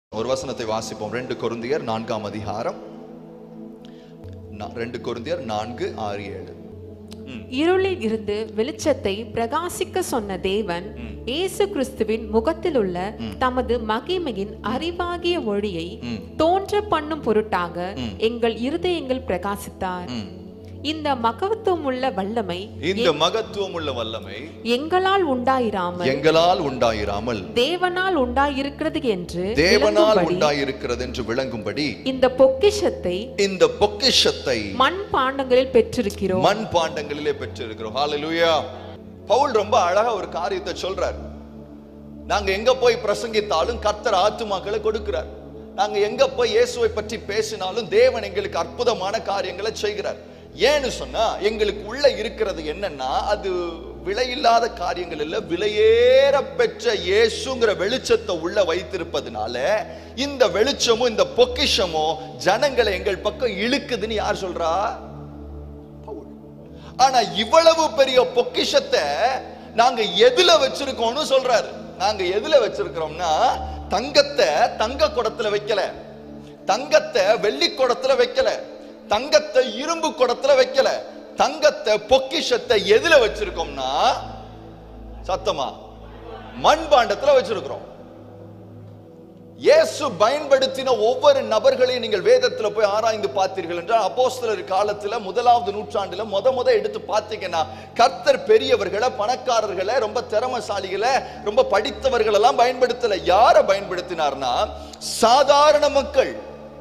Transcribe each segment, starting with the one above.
ஒரு வசனத்தை வாசிப்போம் ரெண்டு கொருந்தியர் நான்காம் அதிகாரம் நா- ரெண்டு கொருந்தியர் நான்கு ஆறு ஏழு ம். இருளில் இருந்து வெளிச்சத்தை பிரகாசிக்க சொன்ன தேவன் இயேசு கிறிஸ்துவின் முகத்திலுள்ள தமது மகிமையின் அறிவாகிய ஒளியை ம். தோன்ற பண்ணும் பொருட்டாக எங்கள் இருதயங்கள் பிரகாசித்தார் ம். இந்த மகத்துவம் உள்ள வல்லமை இந்த மகத்துவம் உள்ள வல்லமை எங்களால் உண்டாயிராமல் எங்களால் உண்டாயிராமல் தேவனால் உண்டாயிருக்கிறது என்று தேவனால் விளங்கும்படி உண்டாயிருக்கிறது என்று விளங்கும்படி இந்த பொக்கிஷத்தை இந்த பொக்கிஷத்தை மண் பாண்டங்களில் பெற்றிருக்கிறோம் மண் பாண்டங்களிலே பெற்றிருக்கிறோம் ஹalleluya பவுல் ரொம்ப அழகா ஒரு காரியத்தை சொல்றார் நாங்க எங்க போய் பிரசங்கித்தாலும் கர்த்தர் ஆத்துமாக்களை கொடுக்கிறார் நாங்க எங்க போய் இயேசுவை பற்றி பேசினாலும் தேவன் எங்களுக்கு அற்புதமான காரியங்களை செய்கிறார் ஏன்னு சொன்னா எங்களுக்கு உள்ள இருக்கிறது என்னன்னா அது விலையில்லாத காரியங்கள் இல்ல விலையேற பெற்ற இயேசுங்கிற வெளிச்சத்தை உள்ள வைத்திருப்பதுனால இந்த வெளிச்சமும் இந்த பொக்கிஷமும் ஜனங்களை எங்கள் பக்கம் இழுக்குதுன்னு யார் சொல்றா பவுல் ஆனா இவ்வளவு பெரிய பொக்கிஷத்தை நாங்க எதுல வச்சிருக்கோம்னு சொல்றாரு நாங்க எதுல வச்சிருக்கிறோம்னா தங்கத்தை தங்க குடத்துல வைக்கல தங்கத்தை வெள்ளி குடத்துல வைக்கல தங்கத்தை இரும்பு குடத்துல வைக்கல தங்கத்தை பொக்கிஷத்தை எதுல வச்சிருக்கோம்னா சத்தமா மண்பாண்டத்துல வச்சிருக்கிறோம் இயேசு பயன்படுத்தின ஒவ்வொரு நபர்களையும் நீங்கள் வேதத்துல போய் ஆராய்ந்து பார்த்தீர்கள் என்றால் அப்போஸ்தலர் காலத்துல முதலாவது நூற்றாண்டுல முத முத எடுத்து பார்த்தீங்கன்னா கர்த்தர் பெரியவர்களை பணக்காரர்களை ரொம்ப திறமசாலிகளை ரொம்ப படித்தவர்கள் எல்லாம் பயன்படுத்தல யார பயன்படுத்தினார்னா சாதாரண மக்கள்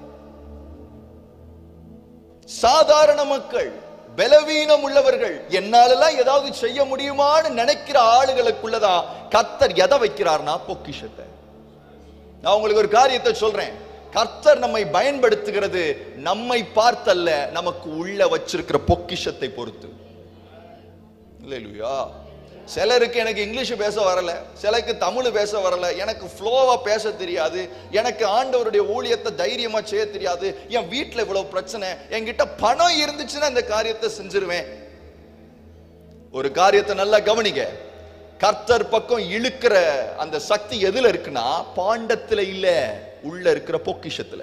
சாதாரண மக்கள் பலவீனம் உள்ளவர்கள் என்னாலெல்லாம் ஏதாவது செய்ய முடியுமான்னு நினைக்கிற ஆளுகளுக்குள்ளதான் கர்த்தர் எதை வைக்கிறார்னா பொக்கிஷத்தை நான் உங்களுக்கு ஒரு காரியத்தை சொல்றேன் கர்த்தர் நம்மை பயன்படுத்துகிறது நம்மை பார்த்தல்ல நமக்கு உள்ள வச்சிருக்கிற பொக்கிஷத்தை பொறுத்து இல்லையா சிலருக்கு எனக்கு இங்கிலீஷ் பேச வரல சிலருக்கு தமிழ் பேச வரல எனக்கு ஃப்ளோவா பேச தெரியாது எனக்கு ஆண்டவருடைய ஊழியத்தை தைரியமா செய்ய தெரியாது என் வீட்ல இவ்வளவு பிரச்சனை என்கிட்ட பணம் இருந்துச்சுன்னா இந்த காரியத்தை செஞ்சிருவேன் ஒரு காரியத்தை நல்லா கவனிங்க கர்த்தர் பக்கம் இழுக்கிற அந்த சக்தி எதுல இருக்குன்னா பாண்டத்துல இல்ல உள்ள இருக்கிற பொக்கிஷத்துல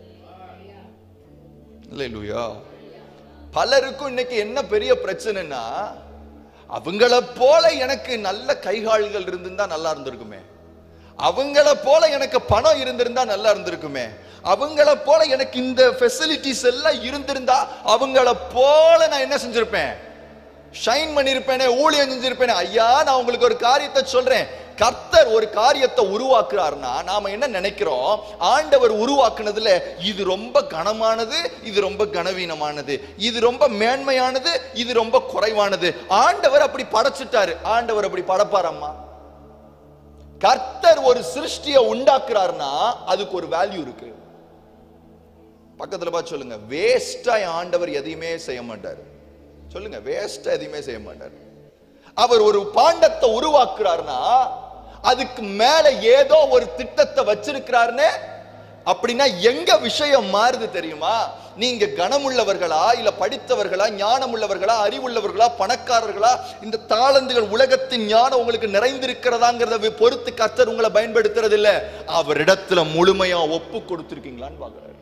இல்லையா பலருக்கும் இன்னைக்கு என்ன பெரிய பிரச்சனைனா அவங்கள போல எனக்கு நல்ல கைகால்கள் இருந்திருந்தா நல்லா இருந்திருக்குமே அவங்கள போல எனக்கு பணம் இருந்திருந்தா நல்லா இருந்திருக்குமே அவங்கள போல எனக்கு இந்த ஃபெசிலிட்டிஸ் எல்லாம் இருந்திருந்தா அவங்கள போல நான் என்ன செஞ்சிருப்பேன் ஷைன் பண்ணிருப்பேனே ஊழியம் செஞ்சிருப்பேனே ஐயா நான் உங்களுக்கு ஒரு காரியத்தை சொல்றேன் கர்த்தர் ஒரு காரியத்தை உருவாக்குறாருன்னா நாம என்ன நினைக்கிறோம் ஆண்டவர் உருவாக்குனதுல இது ரொம்ப கனமானது இது ரொம்ப கனவீனமானது இது ரொம்ப மேன்மையானது இது ரொம்ப குறைவானது ஆண்டவர் அப்படி படைச்சிட்டாரு ஆண்டவர் அப்படி படைப்பாரம்மா கர்த்தர் ஒரு சிருஷ்டியை உண்டாக்குறாருன்னா அதுக்கு ஒரு வேல்யூ இருக்கு பக்கத்துல பார்த்து சொல்லுங்க வேஸ்டா ஆண்டவர் எதையுமே செய்ய மாட்டாரு சொல்லுங்க வேஸ்டா எதையுமே செய்ய மாட்டார் அவர் ஒரு பாண்டத்தை உருவாக்குறாருன்னா அதுக்கு மேல ஏதோ ஒரு திட்டத்தை வச்சிருக்கிறாருன்னு அப்படின்னா எங்க விஷயம் மாறுது தெரியுமா நீங்க கனமுள்ளவர்களா இல்ல படித்தவர்களா ஞானமுள்ளவர்களா அறிவுள்ளவர்களா பணக்காரர்களா இந்த தாளந்துகள் உலகத்தின் ஞானம் உங்களுக்கு நிறைந்திருக்கிறதாங்கிறத பொறுத்து கர்த்தர் உங்களை பயன்படுத்துறது இல்ல அவரிடத்துல முழுமையா ஒப்பு கொடுத்திருக்கீங்களான்னு பாக்குறாரு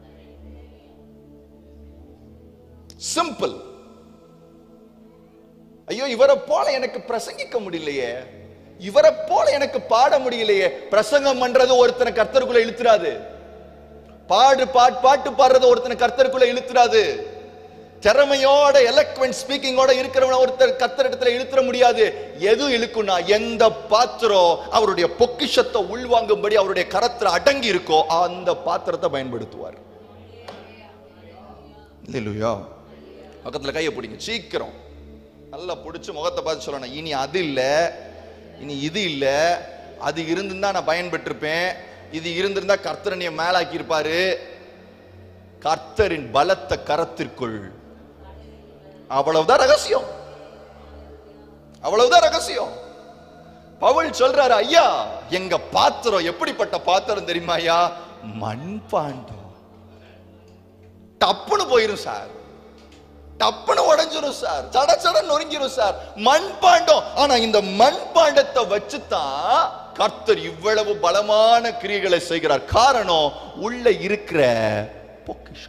சிம்பிள் ஐயோ இவரை போல எனக்கு பிரசங்கிக்க முடியலையே இவரை போல எனக்கு பாட முடியலையே பிரசங்கம் பண்றது ஒருத்தனை கர்த்தருக்குள்ள இழுத்துறாது பாடு பாட் பாட்டு பாடுறது ஒருத்தனை கர்த்தருக்குள்ள இழுத்துறாது திறமையோட எலக்வென்ட் ஸ்பீக்கிங்கோட இருக்கிறவன ஒருத்தர் கர்த்தரிடத்துல இழுத்துற முடியாது எது இழுக்கும்னா எந்த பாத்திரம் அவருடைய பொக்கிஷத்தை உள்வாங்கும்படி அவருடைய கரத்துல அடங்கி இருக்கோ அந்த பாத்திரத்தை பயன்படுத்துவார் இல்லையா பக்கத்துல கையை பிடிங்க சீக்கிரம் நல்லா பிடிச்சி முகத்தை பார்த்து சொல்லணும் இனி அது இல்லை இனி இது இல்லை அது இருந்திருந்தா நான் பயன்பெற்றிருப்பேன் இது இருந்திருந்தா கர்த்தரனிய மேலாக்கி இருப்பாரு கர்த்தரின் பலத்த கரத்திற்குள் அவ்வளவுதான் ரகசியம் அவ்வளவுதான் ரகசியம் பவுல் சொல்றாரு ஐயா எங்க பாத்திரம் எப்படிப்பட்ட பாத்திரம் தெரியுமா ஐயா மண் பாண்டம் டப்புன்னு போயிரும் சார் டப்புன்னு உடைஞ்சிரும் சார் சட சட நொறுங்கிரும் சார் மண்பாண்டம் ஆனா இந்த மண்பாண்டத்தை வச்சுதான் கர்த்தர் இவ்வளவு பலமான கிரியைகளை செய்கிறார் காரணம் உள்ள இருக்கிற பொக்கிஷம்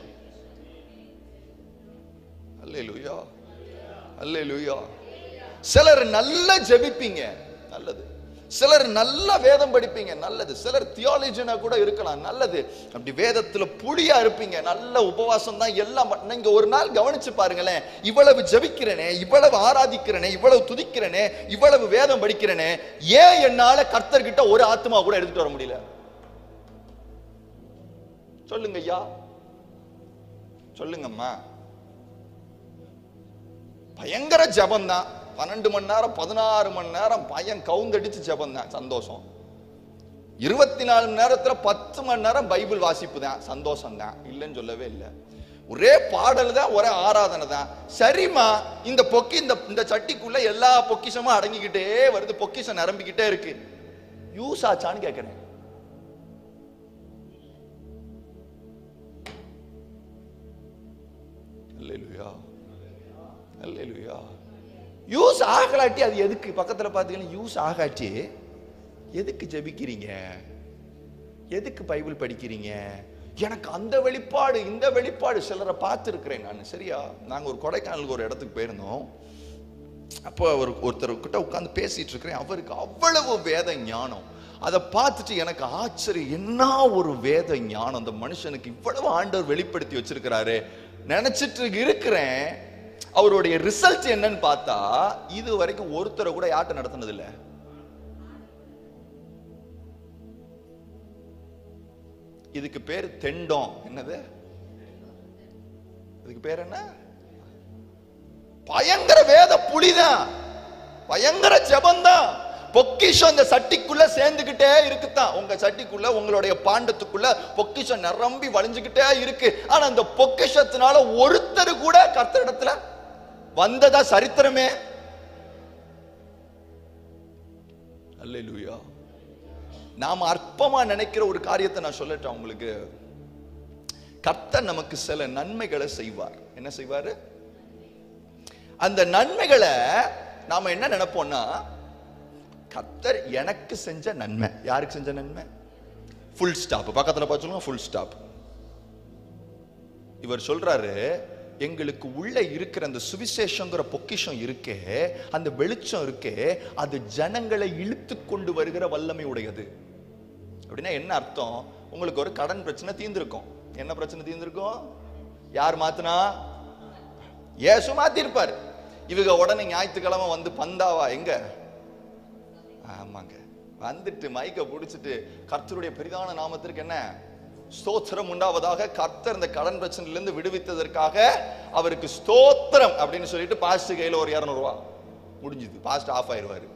அல்லேலூயா அல்லேலூயா சிலர் நல்லா ஜெபிப்பீங்க நல்லது சிலர் நல்லா வேதம் படிப்பீங்க நல்லது சிலர் தியாலஜினா கூட இருக்கலாம் நல்லது அப்படி வேதத்துல புளியா இருப்பீங்க நல்ல உபவாசம் தான் எல்லாம் பண்ண- நீங்க ஒரு நாள் கவனிச்சு பாருங்களேன் இவ்வளவு ஜெபிக்கிறேனே இவ்வளவு ஆராதிக்கிறேனே இவ்வளவு துதிக்கிறேனே இவ்வளவு வேதம் படிக்கிறேனே ஏன் என்னால கர்த்தர்கிட்ட ஒரு ஆத்மா கூட எடுத்துட்டு வர முடியல சொல்லுங்க ஐயா சொல்லுங்கம்மா பயங்கர ஜபம் தான் பன்னெண்டு மணி நேரம் பதினாறு மணி நேரம் பையன் கவுந்தடிச்சு ஜபம் தான் சந்தோஷம் இருபத்தி நாலு மணி நேரத்துல பத்து மணி நேரம் பைபிள் வாசிப்பு தான் சந்தோஷம் தான் இல்லைன்னு சொல்லவே இல்லை ஒரே பாடல் தான் ஒரே ஆராதனை தான் சரிம்மா இந்த பொக்கி இந்த இந்த சட்டிக்குள்ள எல்லா பொக்கிஷமும் அடங்கிக்கிட்டே வருது பொக்கிஷம் நிரம்பிக்கிட்டே இருக்கு யூஸ் ஆச்சான்னு கேட்கிறேன் அல்லேலூயா அல்லேலூயா யூஸ் ஆகலாட்டி அது எதுக்கு பக்கத்துல பாத்தீங்கன்னா யூஸ் ஆகாட்டி எதுக்கு ஜெபிக்கிறீங்க எதுக்கு பைபிள் படிக்கிறீங்க எனக்கு அந்த வெளிப்பாடு இந்த வெளிப்பாடு சிலரை பார்த்துருக்கிறேன் நான் சரியா நாங்க ஒரு கொடைக்கானலுக்கு ஒரு இடத்துக்கு போயிருந்தோம் அப்போ அவர் ஒருத்தர் கிட்ட உட்காந்து பேசிட்டு இருக்கிறேன் அவருக்கு அவ்வளவு வேத ஞானம் அதை பார்த்துட்டு எனக்கு ஆச்சரியம் என்ன ஒரு வேத ஞானம் அந்த மனுஷனுக்கு இவ்வளவு ஆண்டவர் வெளிப்படுத்தி வச்சிருக்கிறாரு நினைச்சிட்டு இருக்கிறேன் அவருடைய ரிசல்ட் என்னன்னு பார்த்தா இது வரைக்கும் ஒருத்தரை கூட யார்ட்ட நடத்தினது இல்ல இதுக்கு பேர் தெண்டம் என்னது இதுக்கு பேர் என்ன பயங்கர வேத புலிதான் பயங்கர ஜபம்தான் பொக்கிஷம் இந்த சட்டிக்குள்ள சேர்ந்துகிட்டே இருக்குதான் உங்க சட்டிக்குள்ள உங்களுடைய பாண்டத்துக்குள்ள பொக்கிஷம் நிரம்பி வழிஞ்சுகிட்டே இருக்கு ஆனா அந்த பொக்கிஷத்தினால ஒருத்தர் கூட கர்த்தரிடத்துல வந்ததா சரித்திரமே அல்லேலூயா நாம அற்பமா நினைக்கிற ஒரு காரியத்தை நான் சொல்லட்டேன் உங்களுக்கு கர்த்தர் நமக்கு சில நன்மைகளை செய்வார் என்ன செய்வாரு அந்த நன்மைகளை நாம என்ன நினைப்போம்னா கர்த்தர் எனக்கு செஞ்ச நன்மை யாருக்கு செஞ்ச நன்மை ஃபுல் ஸ்டாப் பக்கத்துல பார்த்து சொல்லுங்க ஃபுல் ஸ்டாப் இவர் சொல்றாரு எங்களுக்கு உள்ள இருக்கிற அந்த சுவிசேஷங்கிற பொக்கிஷம் இருக்கே அந்த வெளிச்சம் இருக்கே அது ஜனங்களை இழுத்து கொண்டு வருகிற வல்லமை உடையது அப்படின்னா என்ன அர்த்தம் உங்களுக்கு ஒரு கடன் பிரச்சனை தீர்ந்திருக்கும் என்ன பிரச்சனை தீர்ந்திருக்கும் யார் மாத்துனா ஏசு மாத்திருப்பார் இவங்க உடனே ஞாயிற்றுக்கிழமை வந்து பந்தாவா எங்க ஆமாங்க வந்துட்டு மைக்க புடிச்சிட்டு கர்த்தருடைய பெரிதான நாமத்திற்கு என்ன ஸ்தோத்திரம் உண்டாவதாக கர்த்தர் இந்த கடன் பிரச்சனையிலிருந்து விடுவித்ததற்காக அவருக்கு ஸ்தோத்திரம் அப்படின்னு சொல்லிட்டு பாஸ்ட் கையில ஒரு இருநூறு ரூபா முடிஞ்சுது பாஸ்ட் ஆஃப் ஆயிருவாரு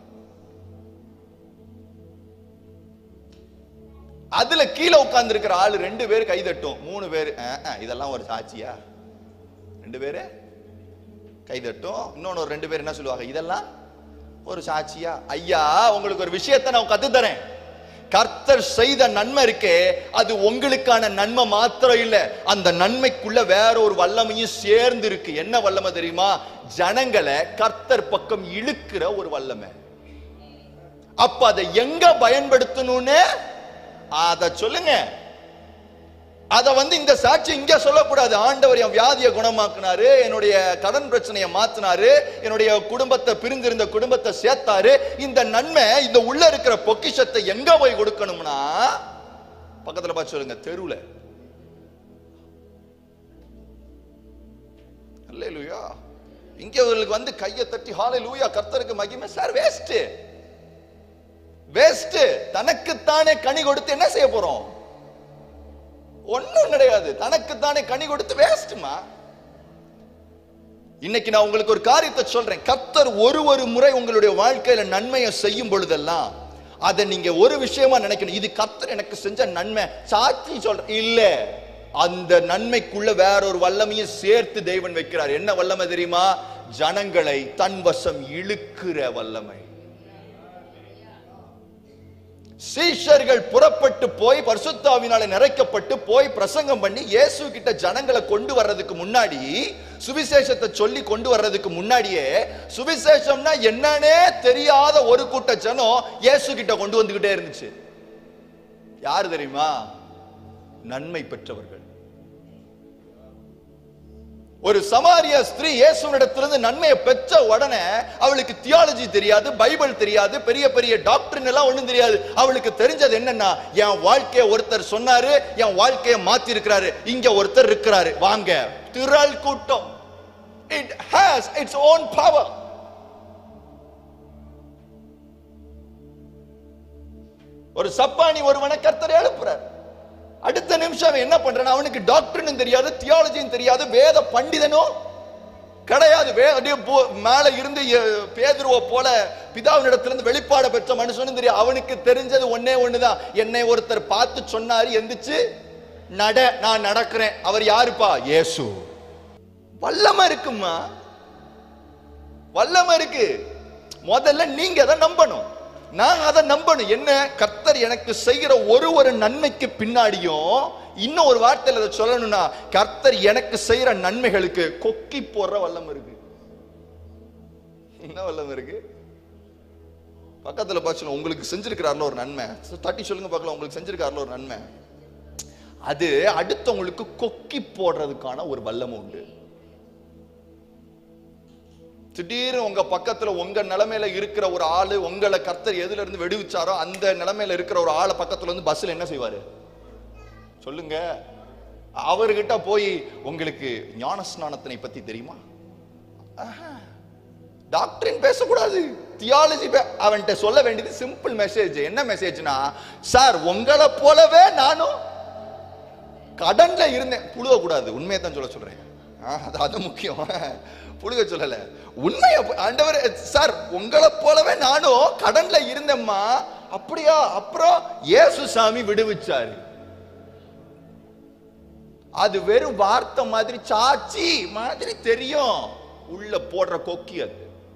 அதுல கீழே உட்கார்ந்து இருக்கிற ஆளு ரெண்டு பேர் கை தட்டும் மூணு பேர் இதெல்லாம் ஒரு சாட்சியா ரெண்டு பேரு கை தட்டும் இன்னொன்னு ஒரு ரெண்டு பேர் என்ன சொல்லுவாங்க இதெல்லாம் ஒரு சாட்சியா ஐயா உங்களுக்கு ஒரு விஷயத்தை நான் கத்து தரேன் கர்த்தர் செய்த நன்மை இருக்கே அது உங்களுக்கான நன்மை மாத்திரம் இல்ல அந்த நன்மைக்குள்ள வேற ஒரு வல்லமையும் சேர்ந்து இருக்கு என்ன வல்லமை தெரியுமா ஜனங்களை கர்த்தர் பக்கம் இழுக்கிற ஒரு வல்லமை அப்ப அதை எங்க பயன்படுத்தணும்னு அத சொல்லுங்க அத வந்து இந்த சாட்சி இங்க சொல்லக்கூடாது ஆண்டவர் என் வியாதியை குணமாக்குனாரு என்னுடைய கடன் பிரச்சனையை மாத்தினாரு என்னுடைய குடும்பத்தை பிரிந்திருந்த குடும்பத்தை சேர்த்தாரு இந்த நன்மை இந்த உள்ள இருக்கிற பொக்கிஷத்தை எங்க போய் கொடுக்கணும்னா பக்கத்துல பார்த்து சொல்லுங்க தெருவுல அல்லேலூயா இங்க இவர்களுக்கு வந்து கையை தட்டி ஹாலே லூயா கர்த்தருக்கு மகிமை சார் வேஸ்ட் வேஸ்ட் தனக்குத்தானே கனி கொடுத்து என்ன செய்ய போறோம் ஒண்ணும் கிடையாது தனக்குத்தானே கனி கொடுத்து வேஸ்ட்மா இன்னைக்கு நான் உங்களுக்கு ஒரு காரியத்தை சொல்றேன் கர்த்தர் ஒரு ஒரு முறை உங்களுடைய வாழ்க்கையில நன்மையை செய்யும் பொழுதெல்லாம் அதை நீங்க ஒரு விஷயமா நினைக்கணும் இது கர்த்தர் எனக்கு செஞ்ச நன்மை சாட்சி சொல்றேன் இல்ல அந்த நன்மைக்குள்ள வேற ஒரு வல்லமையும் சேர்த்து தெய்வன் வைக்கிறார் என்ன வல்லமை தெரியுமா ஜனங்களை தன் வசம் இழுக்கிற வல்லமை சீஷர்கள் புறப்பட்டு போய் பரிசுத்தாவினால நிறைக்கப்பட்டு போய் பிரசங்கம் பண்ணி இயேசு கிட்ட ஜனங்களை கொண்டு வர்றதுக்கு முன்னாடி சுவிசேஷத்தை சொல்லி கொண்டு வர்றதுக்கு முன்னாடியே சுவிசேஷம்னா என்னன்னே தெரியாத ஒரு கூட்ட ஜனம் இயேசு கிட்ட கொண்டு வந்துகிட்டே இருந்துச்சு யாரு தெரியுமா நன்மை பெற்றவர்கள் ஒரு சமாரிய ஸ்திரீ இயேசுவிடத்திலிருந்து நன்மையை பெற்ற உடனே அவளுக்கு தியாலஜி தெரியாது பைபிள் தெரியாது பெரிய பெரிய டாக்டர் எல்லாம் ஒண்ணும் தெரியாது அவளுக்கு தெரிஞ்சது என்னன்னா என் வாழ்க்கைய ஒருத்தர் சொன்னாரு என் வாழ்க்கைய மாத்தி இருக்கிறாரு இங்க ஒருத்தர் இருக்கிறாரு வாங்க திரள் கூட்டம் it has its own power ஒரு சப்பானி ஒருவனை கர்த்தர் எழுப்புறார் அடுத்த நிமிஷம் அவன் என்ன பண்றான் அவனுக்கு டாக்டர்னு தெரியாது தியாலஜியும் தெரியாது வேத பண்டிதனும் கிடையாது வே அப்படியே போ- மேல இருந்து எ- பேதுருவ போல பிதாவினிடத்திலிருந்து வெளிப்பாட பெற்ற மனுஷனும் தெரியும் அவனுக்கு தெரிஞ்சது ஒண்ணே ஒண்ணுதான் என்னை ஒருத்தர் பார்த்து சொன்னாரு எந்திரிச்சு நட நான் நடக்கிறேன் அவர் யாருப்பா இயேசு வல்லமை இருக்குமா வல்லமை இருக்கு முதல்ல நீங்க அதை நம்பணும் நான் அதை நம்பணும் என்ன கர்த்தர் எனக்கு செய்கிற ஒரு ஒரு நன்மைக்கு பின்னாடியும் இன்னும் ஒரு வார்த்தையில அதை சொல்லணும்னா கர்த்தர் எனக்கு செய்யற நன்மைகளுக்கு கொக்கி போடுற வல்லம் இருக்கு என்ன வல்லம் இருக்கு பக்கத்துல பார்த்து உங்களுக்கு செஞ்சிருக்கிறார்ல ஒரு நன்மை தட்டி சொல்லுங்க பார்க்கலாம் உங்களுக்கு செஞ்சிருக்காருல ஒரு நன்மை அது அடுத்தவங்களுக்கு கொக்கி போடுறதுக்கான ஒரு வல்லம் உண்டு திடீர்னு உங்க பக்கத்துல உங்க நிலைமையில இருக்கிற ஒரு ஆளு உங்களை கர்த்தர் எதுல இருந்து வெடிவிச்சாரோ அந்த நிலைமையில இருக்கிற ஒரு ஆளை பக்கத்துல வந்து பஸ்ல என்ன செய்வாரு சொல்லுங்க அவர்கிட்ட போய் உங்களுக்கு ஞான ஸ்நானத்தினை பத்தி தெரியுமா டாக்டரின் பேசக்கூடாது தியாலஜி அவன்கிட்ட சொல்ல வேண்டியது சிம்பிள் மெசேஜ் என்ன மெசேஜ்னா சார் உங்களை போலவே நானும் கடன்ல இருந்தேன் புழுவ கூடாது உண்மையை தான் சொல்ல சொல்றேன் ஆ, அது அது முக்கியம் புழுக சொல்லல உண்மையை ப- ஆண்டவர் சார் உங்களை போலவே நானும் கடன்ல இருந்தேம்மா அப்படியா அப்புறம் இயேசு சாமி விடுவிச்சாரு அது வெறும் வார்த்தை மாதிரி சாச்சி மாதிரி தெரியும் உள்ள போடுற கொக்கி அது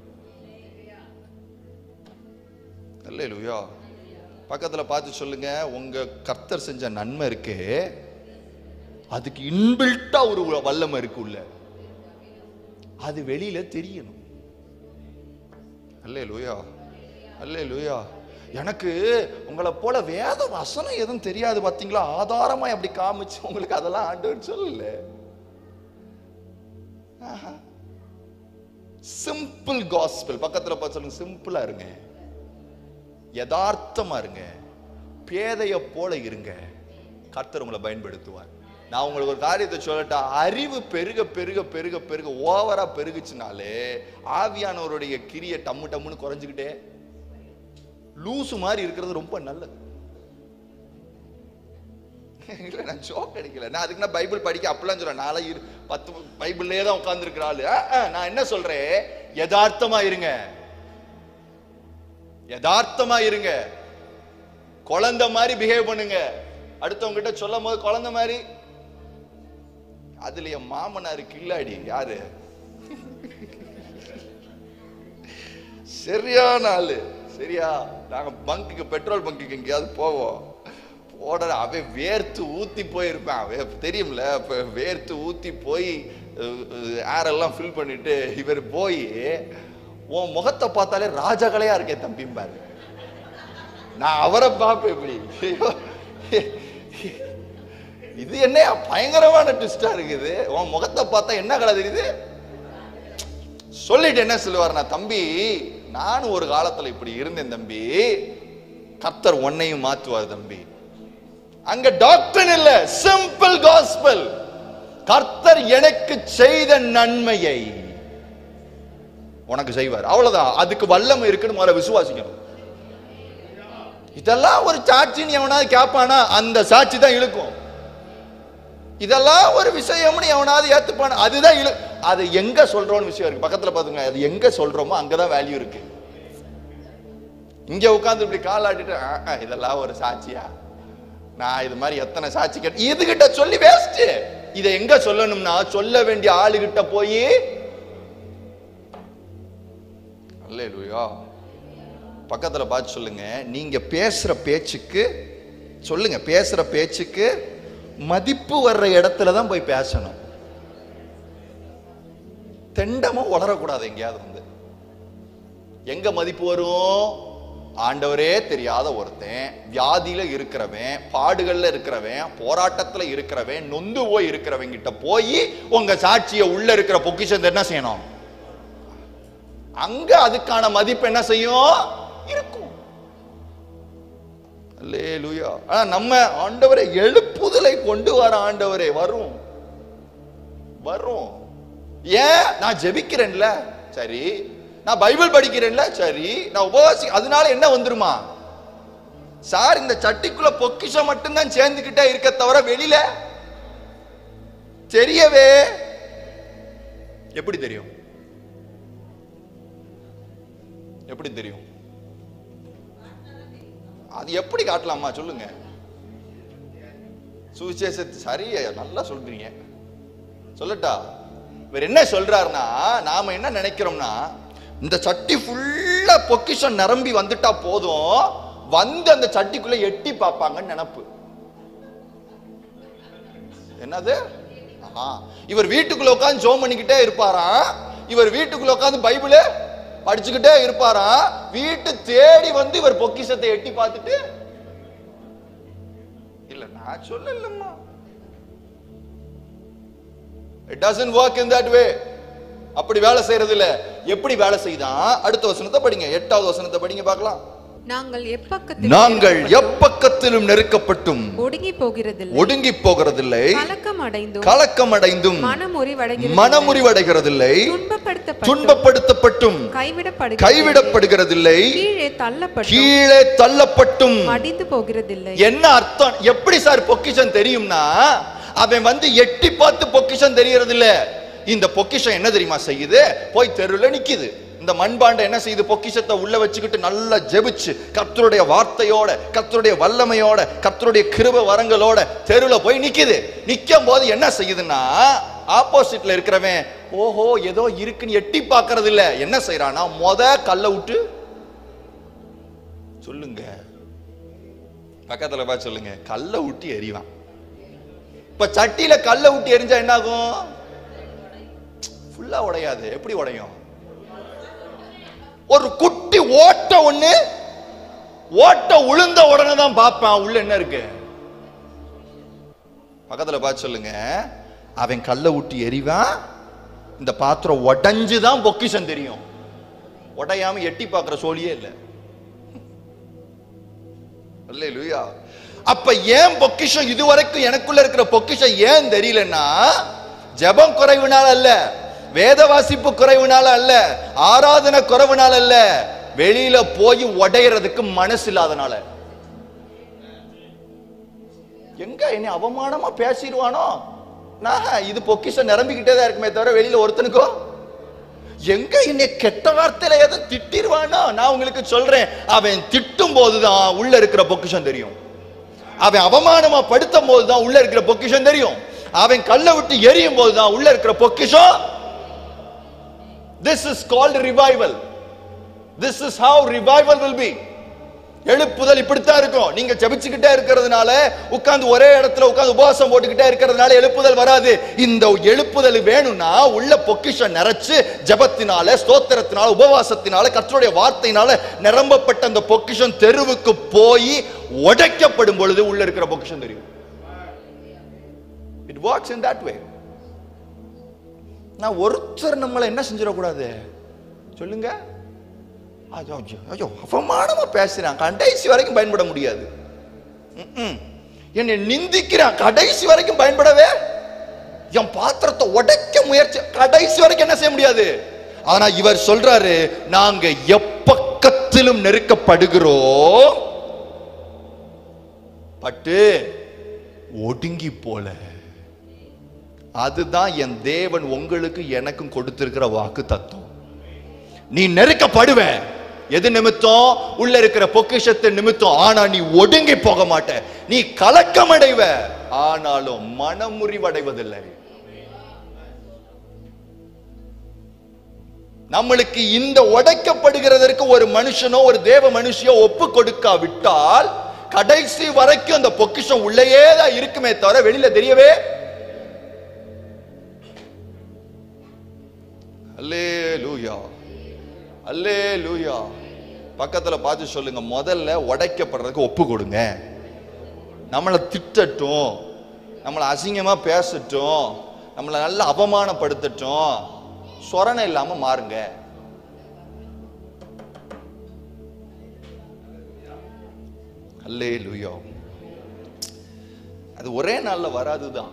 அல்லேலூயா பக்கத்துல பார்த்து சொல்லுங்க உங்க கர்த்தர் செஞ்ச நன்மை இருக்கு அதுக்கு இன்பில்ட்டா ஒரு வல்லமை இருக்கு உள்ள அது வெளியில தெரியணும் அல்லே லூயா அல்லே லூயா எனக்கு உங்களை போல வேத வசனம் எதுவும் தெரியாது பாத்தீங்களா ஆதாரமா அப்படி காமிச்சு உங்களுக்கு அதெல்லாம் ஆண்டவர் சொல்லல சிம்பிள் காஸ்பிள் பக்கத்துல பார்த்து சொல்லுங்க சிம்பிளா இருங்க யதார்த்தமா இருங்க பேதைய போல இருங்க கர்த்தர் உங்களை பயன்படுத்துவார் நான் உங்களுக்கு ஒரு காரியத்தை சொல்லட்டா அறிவு பெருக பெருக பெருக பெருக ஓவரா பெருகுச்சுனாலே ஆவியானவருடைய கிரிய டம்மு டம்முன்னு குறைஞ்சுக்கிட்டே லூசு மாதிரி இருக்கிறது ரொம்ப நல்லது இல்ல நான் ஜோக் அடிக்கல நான் அதுக்கு நான் பைபிள் படிக்க அப்படிலாம் சொல்றேன் நாளை இரு பத்து பைபிள்லயே தான் உட்கார்ந்துருக்கிற ஆளு ஆ, ஆ, நான் என்ன சொல்றேன் யதார்த்தமா இருங்க யதார்த்தமா இருங்க குழந்தை மாதிரி பிஹேவ் பண்ணுங்க அடுத்தவங்க கிட்ட சொல்லும் போது குழந்தை மாதிரி அதுல என் மாமனாரு கில்லாடி யாரு சரியான ஆளு சரியா நாங்க பங்குக்கு பெட்ரோல் பங்குக்கு எங்கேயாவது போவோம் போட அவன் வேர்த்து ஊத்தி போயிருப்பான் அவன் தெரியும்ல அப்ப வேர்த்து ஊத்தி போய் ஏர் எல்லாம் ஃபில் பண்ணிட்டு இவர் போய் உன் முகத்தை பார்த்தாலே ராஜகலையா இருக்கே தம்பிம்பாரு நான் அவரை பார்ப்பேன் இப்படி ஐயோ, இது என்ன பயங்கரமான ட்விஸ்டா இருக்குது உன் முகத்தை பார்த்தா என்ன கலை தெரியுது சொல்லிட்டு என்ன சொல்லுவார் நான் தம்பி நானும் ஒரு காலத்துல இப்படி இருந்தேன் தம்பி கர்த்தர் உன்னையும் மாத்துவார் தம்பி அங்க டாக்டர் இல்ல சிம்பிள் காஸ்பல் கர்த்தர் எனக்கு செய்த நன்மையை உனக்கு செய்வார் அவ்வளவுதான் அதுக்கு வல்லமை இருக்குன்னு முதல்ல விசுவாசிக்கணும் இதெல்லாம் ஒரு சாட்சின்னு எவனாவது கேட்பானா அந்த சாட்சி தான் இழுக்கும் இதெல்லாம் ஒரு விஷயம்னு எவனாவது ஏத்துப்பானா அதுதான் இழு அது எங்க சொல்றோம்னு விஷயம் இருக்கு பக்கத்துல பாத்துங்க அது எங்க சொல்றோமோ அங்கதான் வேல்யூ இருக்கு இங்க உட்கார்ந்து இப்படி காலாட்டிட்டு "ஆ, ஆ, இதெல்லாம் ஒரு சாட்சியா நான் இது மாதிரி எத்தனை சாட்சி கேட்டு இதுகிட்ட சொல்லி வேஸ்ட் இதை எங்க சொல்லணும்னா சொல்ல வேண்டிய ஆளுகிட்ட போய் அல்லேலூயா பக்கத்துல பார்த்து சொல்லுங்க நீங்க பேசுற பேச்சுக்கு சொல்லுங்க பேசுற பேச்சுக்கு மதிப்பு வர்ற இடத்துல தான் போய் பேசணும் தெண்டமா வளரக்கூடாது எங்கேயாவது வந்து எங்க மதிப்பு வரும் ஆண்டவரே தெரியாத ஒருத்தன் வியாதியில இருக்கிறவன் பாடுகள்ல இருக்கிறவன் போராட்டத்துல இருக்கிறவன் நொந்து போய் இருக்கிறவன் கிட்ட போய் உங்க சாட்சிய உள்ள இருக்கிற பொக்கிஷத்தை என்ன செய்யணும் அங்க அதுக்கான மதிப்பு என்ன செய்யும் இருக்கும் அல்லேலூயா ஆனா நம்ம ஆண்டவரை எழுப்புதலை கொண்டு வர ஆண்டவரே வரும் வரும் ஏன் நான் ஜெபிக்கிறேன்ல சரி நான் பைபிள் படிக்கிறேன்ல சரி நான் உபவாசி அதனால என்ன வந்துருமா சார் இந்த சட்டிக்குள்ள பொக்கிஷம் மட்டும்தான் சேர்ந்துக்கிட்டே இருக்க தவிர வெளியில தெரியவே எப்படி தெரியும் எப்படி தெரியும் அது எப்படி காட்டலாமா சொல்லுங்க சுவிசேஷத்தை சரியா நல்லா சொல்றீங்க சொல்லட்டா இவர் என்ன சொல்றாருன்னா நாம என்ன நினைக்கிறோம்னா இந்த சட்டி ஃபுல்லா பொக்கிஷம் நிரம்பி வந்துட்டா போதும் வந்து அந்த சட்டிக்குள்ள எட்டி பார்ப்பாங்கன்னு நினப்பு என்னது ஆஹா. இவர் வீட்டுக்குள்ள உட்காந்து ஜோம் பண்ணிக்கிட்டே இருப்பாராம் இவர் வீட்டுக்குள்ள உட்காந்து பைபிளு படிச்சுக்கிட்டே இருப்பாராம் வீட்டு தேடி வந்து இவர் பொக்கிஷத்தை எட்டி பார்த்துட்டு இல்ல நான் சொல்லலம்மா it doesn't work in that way அப்படி வேலை செய்யறது இல்ல எப்படி வேலை செய்தான் அடுத்த வசனத்தை படிங்க எட்டாவது வசனத்தை படிங்க பார்க்கலாம் நாங்கள் எப்பக்கத்தில் நாங்கள் நெருக்கப்பட்டும் எப்பக்கத்திலும் நெருக்கப்பட்டும் ஒடுங்கி போகிறதில்லை ஒடுங்கி போகிறதில்லை கலக்கம் அடைந்தும் கலக்கம் அடைந்தும் மனமுறிவடைகிறது மனமுறிவடைகிறதில்லை துன்பப்படுத்தப்பட்டும் துன்பப்படுத்தப்பட்டும் கைவிடப்படுகிறது கைவிடப்படுகிறதில்லை கீழே தள்ளப்பட்டும் கீழே தள்ளப்பட்டும் மடிந்து போகிறதில்லை என்ன அர்த்தம் எப்படி சார் பொக்கிஷம் தெரியும்னா அவன் வந்து எட்டி பார்த்து பொக்கிஷம் தெரியறது இல்ல இந்த பொக்கிஷம் என்ன தெரியுமா செய்யுது போய் தெருவில் நிக்குது இந்த மண்பாண்டை என்ன செய்யுது பொக்கிஷத்தை உள்ள வச்சுக்கிட்டு நல்லா ஜெபிச்சு கர்த்தருடைய வார்த்தையோட கர்த்தருடைய வல்லமையோட கர்த்தருடைய கிருப வரங்களோட தெருவில் போய் நிக்குது நிக்கும் போது என்ன செய்யுதுன்னா ஆப்போசிட்ல இருக்கிறவன் ஓஹோ ஏதோ இருக்குன்னு எட்டி பார்க்கறது இல்ல என்ன செய்யறானா மொத கல்லை விட்டு சொல்லுங்க பக்கத்துல பார்த்து சொல்லுங்க கல்லை ஊட்டி எறிவான் இப்ப சட்டியில கல்லை ஊட்டி எரிஞ்சா என்ன ஆகும் ஃபுல்லா உடையாது எப்படி உடையும் ஒரு குட்டி ஓட்ட ஒண்ணு ஓட்ட உளுந்த உடனே தான் பார்ப்பேன் உள்ள என்ன இருக்கு பக்கத்துல பார்த்து சொல்லுங்க அவன் கல்லை ஊட்டி எறிவான் இந்த பாத்திரம் உடைஞ்சு தான் பொக்கிஷம் தெரியும் உடையாம எட்டி பார்க்குற சோழியே இல்லை அல்லேலூயா அப்ப ஏன் பொக்கிஷம் இதுவரைக்கும் எனக்குள்ள இருக்கிற பொக்கிஷம் ஏன் தெரியலன்னா ஜெபம் குறைவுனால அல்ல வேத வாசிப்பு குறைவுனால அல்ல ஆராதனை குறைவுனால அல்ல வெளியில போய் உடையறதுக்கு மனசு இல்லாதனால எங்க என்னை அவமானமா பேசிடுவானோ நான் இது பொக்கிஷம் நிரம்பிக்கிட்டே தான் இருக்குமே தவிர வெளியில ஒருத்தனுக்கோ எங்க என்னை கெட்ட வார்த்தையில எதை திட்டிருவானோ நான் உங்களுக்கு சொல்றேன் அவன் திட்டும் போதுதான் உள்ள இருக்கிற பொக்கிஷம் தெரியும் அவன் அவமானமா படுத்தும் போதுதான் உள்ள இருக்கிற பொக்கிஷம் தெரியும் அவன் கல்லை விட்டு எரியும் போதுதான் உள்ள இருக்கிற பொக்கிஷம் this is called revival this is how revival will be எழுப்புதல் இப்படித்தான் இருக்கும் நீங்க ஜெபிச்சுக்கிட்டே இருக்கிறதுனால உட்கார்ந்து ஒரே இடத்துல உட்கார்ந்து உபவாசம் போட்டுக்கிட்டே இருக்கிறதுனால எழுப்புதல் வராது இந்த எழுப்புதல் வேணும்னா உள்ள பொக்கிஷம் நிறைச்சு ஜெபத்தினால ஸ்தோத்திரத்தினால உபவாசத்தினால கர்த்தருடைய வார்த்தையினால நிரம்பப்பட்ட அந்த பொக்கிஷம் தெருவுக்கு போய் உடைக்கப்படும் பொழுது உள்ள இருக்கிற பொக்கிஷம் தெரியும் it works in that way நான் ஒருத்தர் நம்மளை என்ன செஞ்சிடக்கூடாது சொல்லுங்க ஐயோ ஐயோ, ஐயோ அவமானமா பேசுறான் கடைசி வரைக்கும் பயன்பட முடியாது ம்ம். என்னை நிந்திக்கிறான் கடைசி வரைக்கும் பயன்படவே என் பாத்திரத்தை உடைக்க முயற்சி கடைசி வரைக்கும் என்ன செய்ய முடியாது ஆனா இவர் சொல்றாரு நாங்க எப்பக்கத்திலும் நெருக்கப்படுகிறோம் பட்டு ஒடுங்கி போல அதுதான் என் தேவன் உங்களுக்கு எனக்கும் கொடுத்திருக்கிற வாக்கு தத்துவம் நீ நெருக்கப்படுவ எது நிமித்தம் உள்ள இருக்கிற பொக்கிஷத்தை நிமித்தம் ஆனா நீ ஒடுங்கி போக மாட்ட நீ கலக்கம் அடைவ ஆனாலும் மனமுறிவடைவதில்லை நம்மளுக்கு இந்த உடைக்கப்படுகிறதற்கு ஒரு மனுஷனோ ஒரு தேவ மனுஷியோ ஒப்பு கொடுக்காவிட்டால் கடைசி வரைக்கும் அந்த பொக்கிஷம் உள்ளேயே தான் இருக்குமே தவிர வெளியில தெரியவே அல்லே லூயா அல்லே லூயா பக்கத்துல பார்த்து சொல்லுங்க முதல்ல உடைக்கப்படுறதுக்கு ஒப்பு கொடுங்க நம்மளை திட்டட்டும் நம்மளை அசிங்கமா பேசட்டும் நம்மளை நல்லா அவமானப்படுத்தட்டும் சொரணை இல்லாம மாறுங்க அல்லே லூயா அது ஒரே நாள்ல வராதுதான்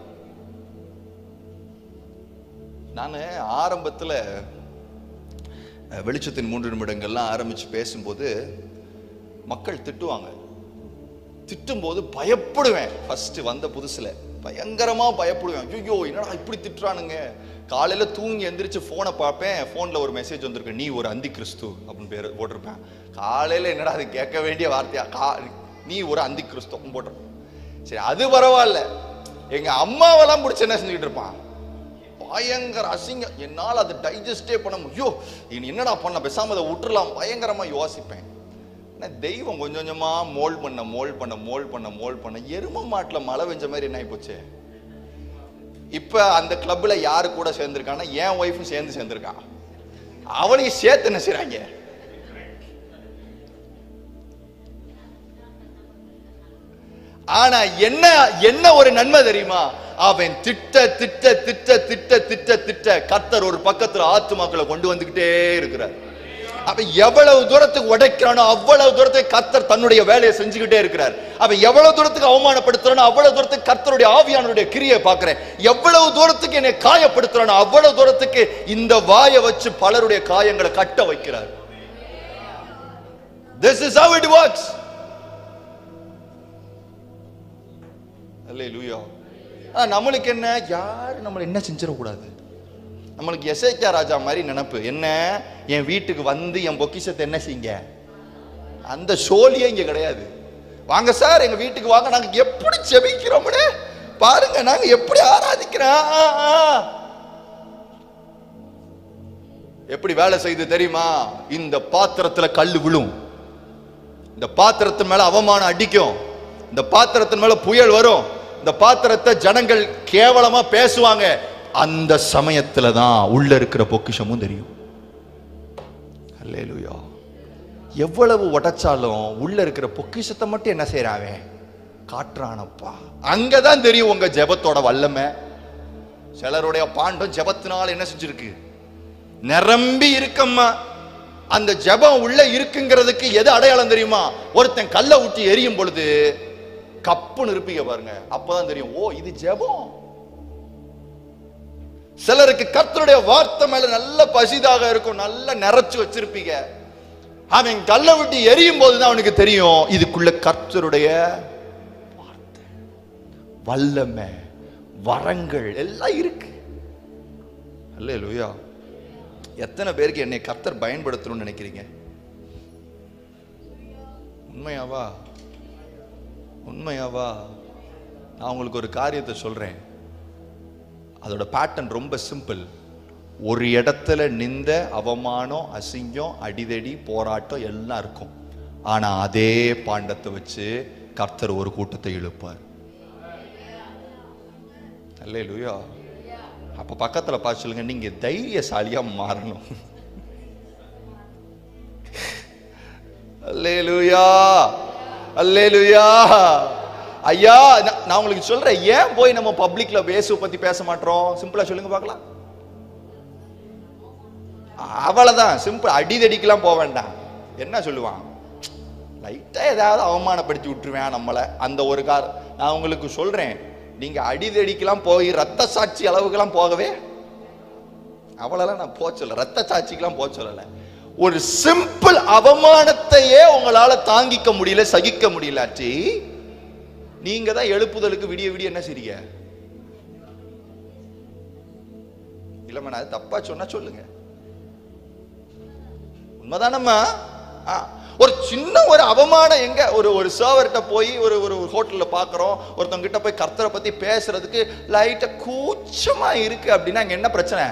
நான் ஆரம்பத்துல அஹ், வெளிச்சத்தின் மூன்று நிமிடங்கள்லாம் ஆரம்பிச்சு பேசும்போது மக்கள் திட்டுவாங்க திட்டும்போது பயப்படுவேன் ஃபர்ஸ்ட் வந்த புதுசுல பயங்கரமா பயப்படுவேன் ஐயோ என்னடா இப்படி திட்டுறானுங்க காலையில தூங்கி எந்திரிச்சு போனை பார்ப்பேன் போன்ல ஒரு மெசேஜ் வந்திருக்கு நீ ஒரு அந்தி கிறிஸ்து அப்படின்னு பேர் போட்டிருப்பேன் காலையில என்னடா அது கேட்க வேண்டிய வார்த்தையா கா நீ ஒரு அந்தி கிறிஸ்து அப்படின்னு போட்டிருப்பேன் சரி அது பரவாயில்ல எங்க அம்மாவெல்லாம் பிடிச்சி என்ன செஞ்சுக்கிட்டு இருப்பான் பயங்கர அசிங்கம் என்னால் அதை டைஜஸ்டே பண்ண முடியும் இனி என்னடா பண்ண பேசாம அதை விட்டுறலாம் பயங்கரமா யோசிப்பேன் ஆனா தெய்வம் கொஞ்சம் கொஞ்சமா மோல் பண்ண மோல் பண்ண மோல் பண்ண மோல் பண்ண எரும மாட்டுல மழை பெஞ்ச மாதிரி என்ன ஆயிப்போச்சு இப்ப அந்த கிளப்ல யாரு கூட சேர்ந்திருக்கான்னா என் ஒய்ஃபும் சேர்ந்து சேர்ந்திருக்கா அவளையும் சேர்த்து என்ன செய்றாங்க ஆனா என்ன என்ன ஒரு நன்மை தெரியுமா அவன் திட்ட திட்ட திட்ட திட்ட திட்ட திட்ட கர்த்தர் ஒரு பக்கத்துல ஆத்துமாக்களை கொண்டு வந்துகிட்டே இருக்கிறார் அவன் எவ்வளவு தூரத்துக்கு உடைக்கிறானோ அவ்வளவு தூரத்துக்கு கர்த்தர் தன்னுடைய வேலையை செஞ்சுக்கிட்டே இருக்கிறார் அவன் எவ்வளவு தூரத்துக்கு அவமானப்படுத்துறானோ அவ்வளவு தூரத்துக்கு கர்த்தருடைய ஆவியானுடைய கிரியை பார்க்கிறேன் எவ்வளவு தூரத்துக்கு என்னை காயப்படுத்துறானோ அவ்வளவு தூரத்துக்கு இந்த வாயை வச்சு பலருடைய காயங்களை கட்ட வைக்கிறார் this is how it works அல்லேலூயா ஆ நம்மளுக்கு என்ன யார் நம்மளை என்ன செஞ்சிடக்கூடாது நம்மளுக்கு எசேக்கியா ராஜா மாதிரி நினப்பு என்ன என் வீட்டுக்கு வந்து என் பொக்கிஷத்தை என்ன செய்யுங்க அந்த சோழியே இங்க கிடையாது வாங்க சார் எங்க வீட்டுக்கு வாங்க நாங்க எப்படி செபிக்கிறோம்னு பாருங்க நாங்க எப்படி ஆராதிக்கிறோம் ஆ, ஆ. எப்படி வேலை செய்து தெரியுமா இந்த பாத்திரத்துல கல்லு விழும் இந்த பாத்திரத்தின் மேல அவமானம் அடிக்கும் இந்த பாத்திரத்தின் மேல புயல் வரும் இந்த பாத்திரத்தை ஜனங்கள் கேவலமா பேசுவாங்க அந்த சமயத்துல தான் உள்ள இருக்கிற பொக்கிஷமும் தெரியும் அல்லேலூயா எவ்வளவு உடைச்சாலும் உள்ள இருக்கிற பொக்கிஷத்தை மட்டும் என்ன செய்யறாவே காட்டுறானப்பா அங்கதான் தெரியும் உங்க ஜெபத்தோட வல்லமை சிலருடைய பாண்டம் ஜெபத்தினால என்ன செஞ்சிருக்கு நிரம்பி இருக்கம்மா அந்த ஜெபம் உள்ள இருக்குங்கிறதுக்கு எது அடையாளம் தெரியுமா ஒருத்தன் கல்லை ஊற்றி எரியும் பொழுது கப்புன்னு இருப்பீங்க பாருங்க அப்பதான் தெரியும் ஓ இது ஜெபம் சிலருக்கு கர்த்தருடைய வார்த்தை மேல நல்ல பசிதாக இருக்கும் நல்ல நிறைச்சு வச்சிருப்பீங்க அவன் கல்லை விட்டு எரியும் போதுதான் அவனுக்கு தெரியும் இதுக்குள்ள கர்த்தருடைய வார்த்தை வல்லமை வரங்கள் எல்லாம் இருக்கு அல்லேலூயா எத்தனை பேருக்கு என்னை கர்த்தர் பயன்படுத்தணும்னு நினைக்கிறீங்க உண்மையாவா உண்மையாவா நான் உங்களுக்கு ஒரு காரியத்தை சொல்றேன் அதோட பேட்டர்ன் ரொம்ப சிம்பிள் ஒரு இடத்துல நிந்த அவமானம் அசிங்கம் அடிதடி போராட்டம் எல்லாம் இருக்கும் ஆனா அதே பாண்டத்தை வச்சு கர்த்தர் ஒரு கூட்டத்தை இழுப்பார் அல்லேலூயா அப்ப பக்கத்துல பார்த்து சொல்லுங்க நீங்க தைரியசாலியா மாறணும் அல்லேலூயா அல்லேலூயா ஐயா நான் நான் உங்களுக்கு சொல்றேன் ஏன் போய் நம்ம பப்ளிக்ல இயேசுவை பத்தி பேச மாட்டோம் சிம்பிளா சொல்லுங்க பார்க்கலாம் அவ்வளவுதான் சிம்பிள் அடிதடிக்கெல்லாம் போக வேண்டாம் என்ன சொல்லுவான் லைட்டா ஏதாவது அவமானப்படுத்தி விட்டுருவேன் நம்மளை அந்த ஒரு கார் நான் உங்களுக்கு சொல்றேன் நீங்க அடிதடிக்கெல்லாம் போய் ரத்த சாட்சி அளவுக்கெல்லாம் போகவே அவ்வளோலாம் நான் போக சொல்ல ரத்த சாட்சிக்கெல்லாம் போக சொல்லல ஒரு சிம்பிள் அவமானத்தையே உங்களால தாங்கிக்க முடியல சகிக்க முடியலாச்சு நீங்க தான் எழுப்புதலுக்கு விடிய விடிய என்ன செய்றீங்க இல்லம்மா நான் அது தப்பா சொன்னா சொல்லுங்க உண்மைதானம்மா ஆ, ஒரு சின்ன ஒரு அவமானம் எங்க ஒரு ஒரு சர்வர்கிட்ட போய் ஒரு ஒரு ஹோட்டல்ல பாக்குறோம் ஒருத்தவங்க கிட்ட போய் கர்த்தரை பத்தி பேசுறதுக்கு லைட்டா கூச்சமா இருக்கு அப்படின்னா அங்க என்ன பிரச்சனை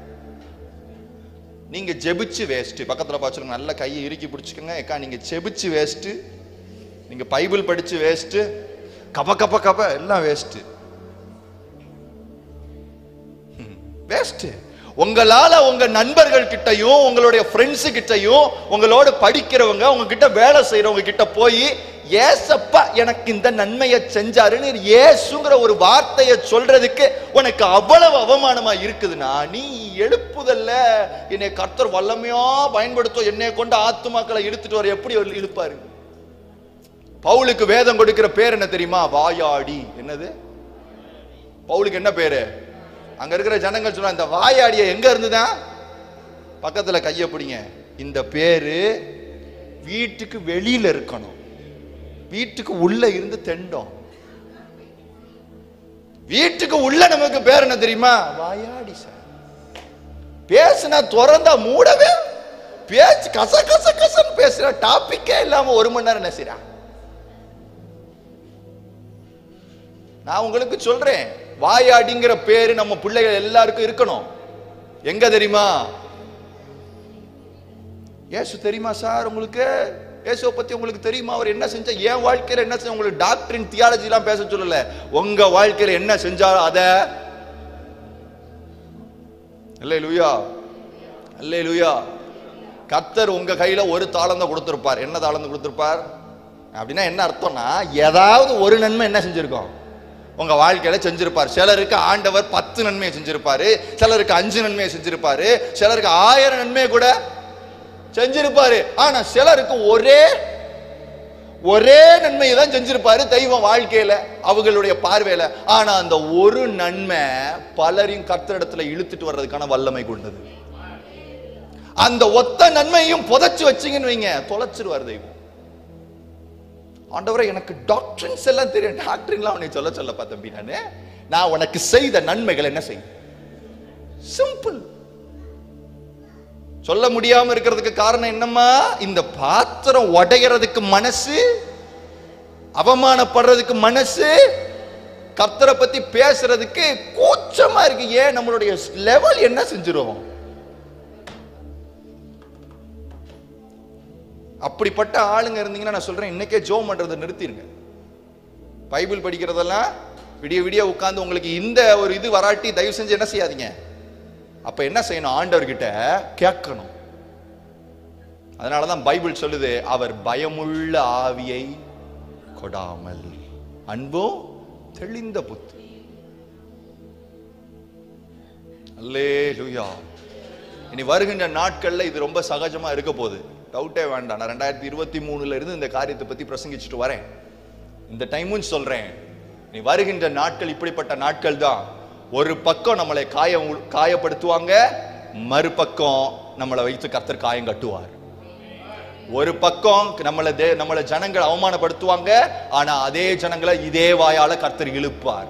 நீங்க ஜெபிச்சு வேஸ்ட் பக்கத்துல பாச்சுருங்க நல்ல கையை இறுக்கி பிடிச்சுக்கோங்க ஏக்கா நீங்க ஜெபிச்சு வேஸ்ட் நீங்க பைபிள் படிச்சு வேஸ்ட் கப கப கப எல்லாம் வேஸ்ட் வேஸ்ட் உங்களால உங்க நண்பர்கள் கிட்டயும் உங்களுடைய ஃப்ரெண்ட்ஸ் கிட்டயும் உங்களோட படிக்கிறவங்க உங்ககிட்ட வேலை செய்யறவங்க கிட்ட போய் ஏசப்பா எனக்கு இந்த நன்மையை செஞ்சாருன்னு ஏசுங்கிற ஒரு வார்த்தையை சொல்றதுக்கு உனக்கு அவ்வளவு அவமானமா இருக்குதுன்னா நீ எழுப்புதல்ல என்னை கர்த்தர் வல்லமையா பயன்படுத்தும் என்னை கொண்டு ஆத்துமாக்களை இழுத்துட்டு வர எப்படி அவர் இழுப்பாரு பவுலுக்கு வேதம் கொடுக்கிற பேர் என்ன தெரியுமா வாயாடி என்னது பவுலுக்கு என்ன பேரு அங்க இருக்கிற ஜனங்கள் சொன்னா இந்த வாயாடிய எங்க இருந்துதான் பக்கத்துல கைய பிடிங்க இந்த பேரு வீட்டுக்கு வெளியில இருக்கணும் வீட்டுக்கு உள்ள இருந்து தெண்டோம் வீட்டுக்கு உள்ள நமக்கு பேர் என்ன தெரியுமா வாயாடி சார் பேசுனா திறந்தா மூடவே பேச்சு கச கச கசன்னு பேசுற டாபிக்கே இல்லாம ஒரு மணி நேரம் என்ன செய்றான் நான் உங்களுக்கு சொல்றேன் வாயாடிங்கிற பேரு நம்ம பிள்ளைகள் எல்லாருக்கும் இருக்கணும் எங்க தெரியுமா ஏசு தெரியுமா சார் உங்களுக்கு இயேசுவை பத்தி உங்களுக்கு தெரியுமா அவர் என்ன செஞ்சா என் வாழ்க்கையில என்ன செஞ்ச உங்களுக்கு டாக்டரின் தியாலஜி எல்லாம் பேச சொல்லல உங்க வாழ்க்கையில என்ன செஞ்சாரோ அத இல்லை லூயா இல்லை லூயா கத்தர் உங்க கையில ஒரு தாளந்த கொடுத்திருப்பார் என்ன தாளந்து கொடுத்திருப்பார் அப்படின்னா என்ன அர்த்தம்னா ஏதாவது ஒரு நன்மை என்ன செஞ்சிருக்கோம் உங்க வாழ்க்கையில செஞ்சிருப்பார் சிலருக்கு ஆண்டவர் பத்து நன்மையை செஞ்சிருப்பாரு சிலருக்கு அஞ்சு நன்மையை செஞ்சிருப்பாரு சிலருக்கு ஆயிரம் நன்மையை கூட செஞ்சிருப்பாரு ஆனா சிலருக்கு ஒரே ஒரே நன்மையை தான் செஞ்சிருப்பாரு தெய்வம் வாழ்க்கையில அவங்களுடைய பார்வையில ஆனா அந்த ஒரு நன்மை பலரையும் கர்த்தரிடத்துல இழுத்துட்டு வர்றதுக்கான வல்லமை கொண்டது அந்த ஒத்த நன்மையும் புதைச்சு வச்சீங்கன்னு வைங்க தொலைச்சிருவார் தெய்வம் ஆண்டவரே எனக்கு டாக்டரின்ஸ் எல்லாம் தெரியும் டாக்டரின்லாம் உன்னை சொல்ல சொல்லப்பா தம்பி நானு நான் உனக்கு செய்த நன்மைகள் என்ன செய் சிம்பிள் சொல்ல முடியாம இருக்கிறதுக்கு காரணம் என்னம்மா இந்த பாத்திரம் உடையறதுக்கு மனசு அவமானப்படுறதுக்கு மனசு கர்த்தரை பத்தி பேசுறதுக்கு கூச்சமா இருக்கு ஏன் நம்மளுடைய லெவல் என்ன செஞ்சிருவோம் அப்படிப்பட்ட ஆளுங்க இருந்தீங்கன்னா நான் சொல்றேன் இன்னைக்கே ஜோ பண்றதை நிறுத்திடுங்க பைபிள் படிக்கிறதெல்லாம் விடிய விடிய உட்கார்ந்து உங்களுக்கு இந்த ஒரு இது வராட்டி தயவு செஞ்சு என்ன செய்யாதீங்க அப்ப என்ன செய்யணும் ஆண்டவர்கிட்ட கேட்கணும் அதனாலதான் பைபிள் சொல்லுது அவர் பயமுள்ள ஆவியை கொடாமல் அன்பும் தெளிந்த புத்தி அல்லேலூயா இனி வருகின்ற நாட்கள்ல இது ரொம்ப சகஜமா இருக்க போகுது டவுட்டே வேண்டாம் நான் ரெண்டாயிரத்தி இருபத்தி மூணுல இருந்து இந்த காரியத்தை பத்தி பிரசங்கிச்சுட்டு வரேன் இந்த டைமும் சொல்றேன் நீ வருகின்ற நாட்கள் இப்படிப்பட்ட நாட்கள் தான் ஒரு பக்கம் நம்மளை காயம் காயப்படுத்துவாங்க மறுபக்கம் நம்மளை வைத்து கர்த்தர் காயம் கட்டுவார் ஒரு பக்கம் நம்மளை தே நம்மளை ஜனங்கள் அவமானப்படுத்துவாங்க ஆனா அதே ஜனங்களை இதே வாயால கர்த்தர் இழுப்பார்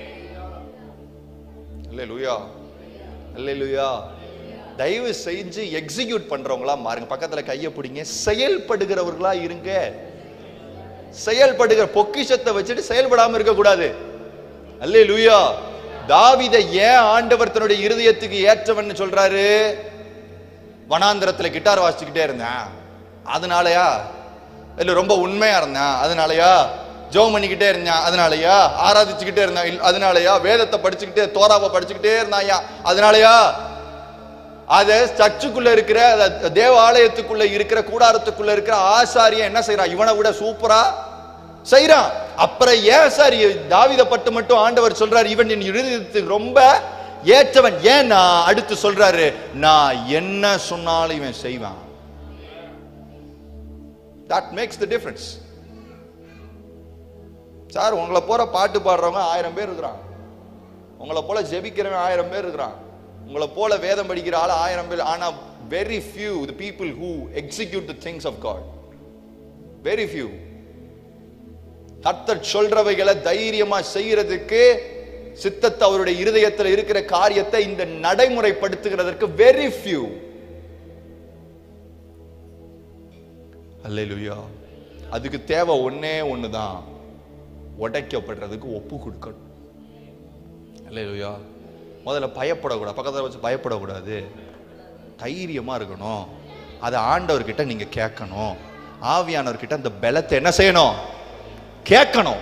அல்லேலூயா அல்லேலூயா தயவு செஞ்சு எக்ஸிக்யூட் பண்றவங்களா மாறுங்க பக்கத்துல கையை பிடிங்க செயல்படுகிறவர்களா இருங்க செயல்படுகிற பொக்கிஷத்தை வச்சுட்டு செயல்படாம இருக்க கூடாது அல்லே லூயா தாவித ஏன் ஆண்டவர் தன்னுடைய இருதயத்துக்கு ஏற்றவன் சொல்றாரு வனாந்திரத்துல கிட்டார் வாசிச்சுக்கிட்டே இருந்தேன் அதனாலயா இல்ல ரொம்ப உண்மையா இருந்தேன் அதனாலயா ஜோம் பண்ணிக்கிட்டே இருந்தான் அதனாலயா ஆராதிச்சுக்கிட்டே இருந்தான் இல்ல- அதனாலயா வேதத்தை படிச்சுக்கிட்டே தோராவை படிச்சுக்கிட்டே இருந்தாயா அதனாலயா அத சர்ச்சுக்குள்ள இருக்கிற அத தேவாலயத்துக்குள்ள இருக்கிற கூடாரத்துக்குள்ள இருக்கிற ஆசாரியன் என்ன செய்யறான் இவனை விட சூப்பரா செய்யறான் அப்புறம் ஏன் சார் தாவித பட்டு மட்டும் ஆண்டவர் சொல்றாரு இவன் என் இருதயத்துக்கு ரொம்ப ஏற்றவன் ஏன்னா அடுத்து சொல்றாரு நான் என்ன சொன்னாலும் இவன் செய்வான் that makes the difference sir உங்களை போற பாட்டு பாடுறவங்க ஆயிரம் பேர் இருக்கிறான் உங்களை போல ஜெபிக்கிறவன் ஆயிரம் பேர் இருக்கிறான் உங்களை போல வேதம் படிக்கிற ஆள் ஆயிரம் பேர் ஆனா very few the people who execute the things of God very few கர்த்தர் சொல்றவைகளை தைரியமா செய்யறதுக்கு சித்தத்தை அவருடைய இருதயத்தில் இருக்கிற காரியத்தை இந்த நடைமுறைப்படுத்துகிறதற்கு வெரி few அல்லேலூயா அதுக்கு தேவை ஒண்ணே ஒண்ணுதான் உடைக்கப்படுறதுக்கு ஒப்பு கொடுக்கணும் அல்லேலூயா முதல்ல பயப்படக்கூடாது பக்கத்தில் வச்சு பயப்படக்கூடாது தைரியமா இருக்கணும் அதை ஆண்டவர்கிட்ட நீங்க கேட்கணும் ஆவியானவர்கிட்ட அந்த பலத்தை என்ன செய்யணும் கேட்கணும்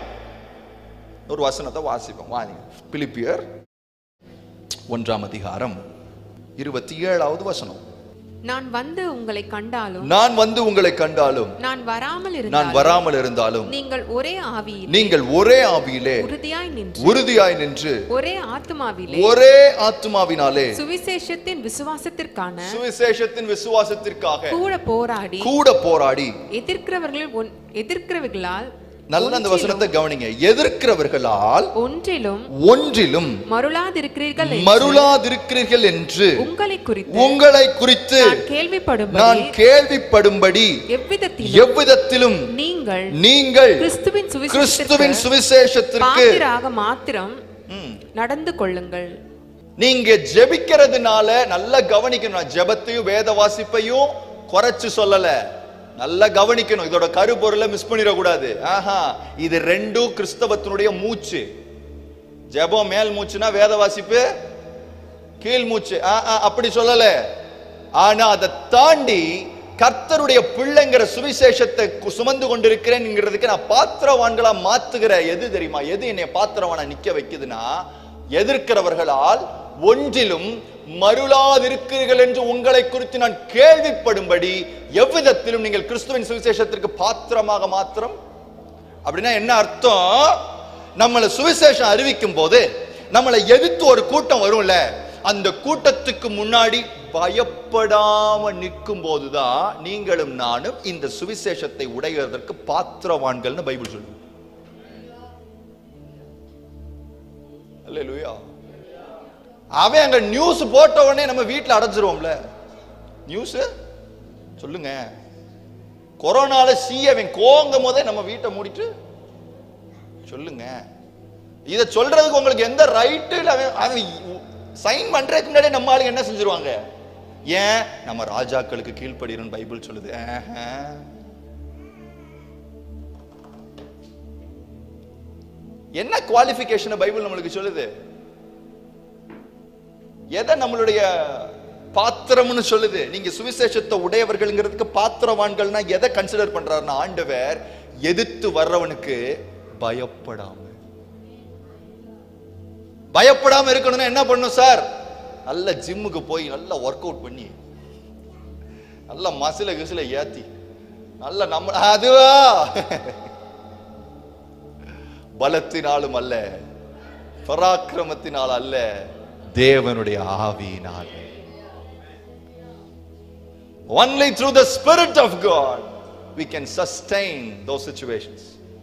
ஒரு வசனத்தை வாசிப்போம் வாங்க பிலிப்பியர் ஒன்றாம் அதிகாரம் இருபத்தி ஏழாவது வசனம் நான் வந்து உங்களை கண்டாலும் நான் வந்து உங்களை கண்டாலும் நான் வராமல் நான் இருந்தாலும் வராமல் இருந்தாலும் நீங்கள் ஒரே ஆவியில் நீங்கள் ஒரே ஆவியிலே உறுதியாய் நின்று உறுதியாய் நின்று ஒரே ஆத்துமாவிலே ஒரே ஆத்துமாவினாலே சுவிசேஷத்தின் விசுவாசத்திற்கான சுவிசேஷத்தின் விசுவாசத்திற்காக கூட போராடி கூட போராடி எதிர்க்கிறவர்கள் ஒன்- எதிர்க்கிறவர்களால் நல்ல அந்த வசனத்தை கவனிங்க எதிர்க்கிறவர்களால் ஒன்றிலும் ஒன்றிலும் மருளாதிருக்கிறீர்கள் என்று மருளாதிருக்கிறீர்கள் என்று உங்களை குறித்து உங்களை குறித்து நான் கேள்விப்படும்படி நான் கேள்விப்படும்படி எவ்விதத்திலும் எவ்விதத்திலும் நீங்கள் நீங்கள் கிறிஸ்துவின் கிறிஸ்துவின் சுவிசேஷத்திற்கு சுவிசேஷத்திற்கு பாத்திராக மாத்திரம் ம், நடந்து கொள்ளுங்கள் நீங்க ஜெபிக்கிறதுனால நல்லா கவனிக்கணும் நான் ஜெபத்தையும் வேத வாசிப்பையும் குறைச்சு சொல்லல நல்லா கவனிக்கணும் இதோட கருப்பொருளை மிஸ் பண்ணிடக்கூடாது ஆஹா இது ரெண்டும் கிறிஸ்தவத்தினுடைய மூச்சு ஜெபம் மேல் மூச்சுனா வேத வாசிப்பு கீழ் மூச்சு ஆ, ஆ, அப்படி சொல்லல ஆனா அதை தாண்டி கர்த்தருடைய பிள்ளைங்கிற சுவிசேஷத்தை கு- சுமந்து கொண்டிருக்கிறேன்ங்கிறதுக்கு நான் பாத்திரவான்களா மாத்துகிற எது தெரியுமா எது என்னை பாத்திரவானா நிக்க வைக்குதுன்னா எதிர்க்கிறவர்களால் ஒன்றிலும் மருளாதிருக்கிறீர்கள் என்று உங்களை குறித்து நான் கேள்விப்படும்படி எவ்விதத்திலும் நீங்கள் கிறிஸ்துவின் சுவிசேஷத்திற்கு பாத்திரமாக மாத்திரம் அப்படின்னா என்ன அர்த்தம் நம்மளை சுவிசேஷம் அறிவிக்கும் போது நம்மளை எதிர்த்து ஒரு கூட்டம் வரும்ல அந்த கூட்டத்துக்கு முன்னாடி பயப்படாம நிற்கும் போதுதான் நீங்களும் நானும் இந்த சுவிசேஷத்தை உடையதற்கு பாத்திரவான்கள்னு பைபிள் சொல்லுது அல்லேலூயா அவன் அங்க நியூஸ் போட்ட உடனே நம்ம வீட்ல அடைஞ்சிருவோம்ல நியூஸ் சொல்லுங்க கொரோனால சி அவன் கோங்கும் போதே நம்ம வீட்டை மூடிட்டு சொல்லுங்க இத சொல்றதுக்கு உங்களுக்கு எந்த ரைட்டு இல்ல அவன் அவன் சைன் பண்றதுக்கு முன்னாடியே நம்ம ஆளுங்க என்ன செஞ்சிருவாங்க ஏன் நம்ம ராஜாக்களுக்கு கீழ்ப்படிறோம் பைபிள் சொல்லுது ஆஹா. என்ன குவாலிஃபிகேஷன் பைபிள் நம்மளுக்கு சொல்லுது எதை நம்மளுடைய பாத்திரம்னு சொல்லுது நீங்க சுவிசேஷத்தை உடையவர்கள்ங்கிறதுக்கு பாத்திரவான்கள்னா எதை கன்சிடர் பண்றாருன்னா ஆண்டவர் எதிர்த்து வர்றவனுக்கு பயப்படாம பயப்படாம இருக்கணும்னா என்ன பண்ணணும் சார் நல்ல ஜிம்முக்கு போய் நல்லா ஒர்க் அவுட் பண்ணி நல்ல மசில கிசில ஏத்தி நல்ல நம்ம அதுவா பலத்தினாலும் அல்ல பராக்கிரமத்தினால் அல்ல தேவனுடைய ஆவியினால் only through the spirit of god we can sustain those situations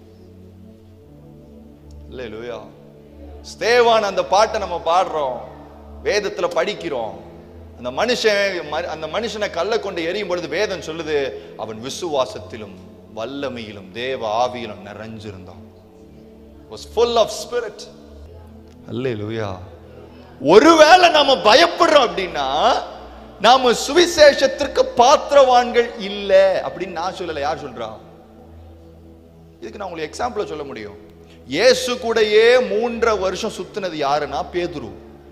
அல்லேலூயா ஸ்தேவான் அந்த பாட்டை நம்ம பாடுறோம் வேதத்துல படிக்கிறோம் அந்த மனுஷன் ம- அந்த மனுஷனை கல்ல கொண்டு எரியும் பொழுது வேதம் சொல்லுது அவன் விசுவாசத்திலும் வல்லமையிலும் தேவ ஆவியிலும் நிறைஞ்சிருந்தான் was full of spirit அல்லேலூயா ஒருவேளை நாம பயப்படுறோம் அப்படின்னா நாம சுவிசேஷத்திற்கு பாத்திரவான்கள் இல்ல அப்படின்னு நான் சொல்லல யார் சொல்றா இதுக்கு நான் உங்களுக்கு எக்ஸாம்பிள சொல்ல முடியும் இயேசு கூடயே மூன்றரை வருஷம் சுத்தினது யாருன்னா பேதுரு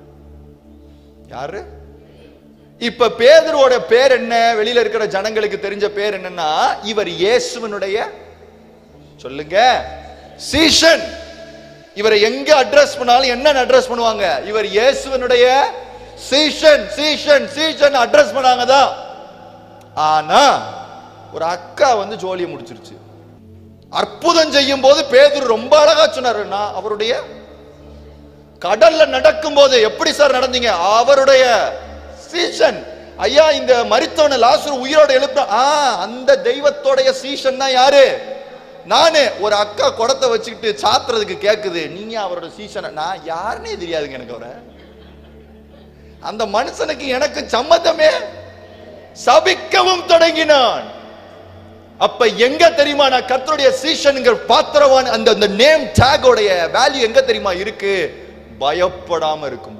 யாரு இப்ப பேதுருவோட பேர் என்ன வெளியில இருக்கிற ஜனங்களுக்கு தெரிஞ்ச பேர் என்னன்னா இவர் இயேசுவனுடைய சொல்லுங்க சீஷன் இவரை எங்க அட்ரஸ் பண்ணாலும் என்ன அட்ரஸ் பண்ணுவாங்க இவர் இயேசுவனுடைய சீஷன் சீஷன் சீஷன் அட்ரஸ் பண்ணாங்கதான் ஆனா ஒரு அக்கா வந்து ஜோலியை முடிச்சிருச்சு அற்புதம் செய்யும் போது பேதுரு ரொம்ப அழகா சொன்னாரு நான் அவருடைய கடல்ல நடக்கும் போது எப்படி சார் நடந்தீங்க அவருடைய சீசன் ஐயா இந்த மரித்தவனை லாசுரு உயிரோட எழுப்ப ஆ அந்த தெய்வத்தோடைய சீசன் தான் யாரு நானு ஒரு அக்கா குடத்தை வச்சுக்கிட்டு சாத்துறதுக்கு கேக்குது நீங்க அவரோட சீசனை நான் யாருன்னே தெரியாதுங்க எனக்கு அவரை அந்த மனுஷனுக்கு எனக்கு சம்மதமே சபிக்கவும் தொடங்கினான் அப்ப எங்க தெரியுமா நான் கர்த்தருடைய சீஷனுங்கிற பாத்திரவான் அந்த அந்த நேம் டேகோடைய வேல்யூ எங்க தெரியுமா இருக்கு பயப்படாம இருக்கும்போது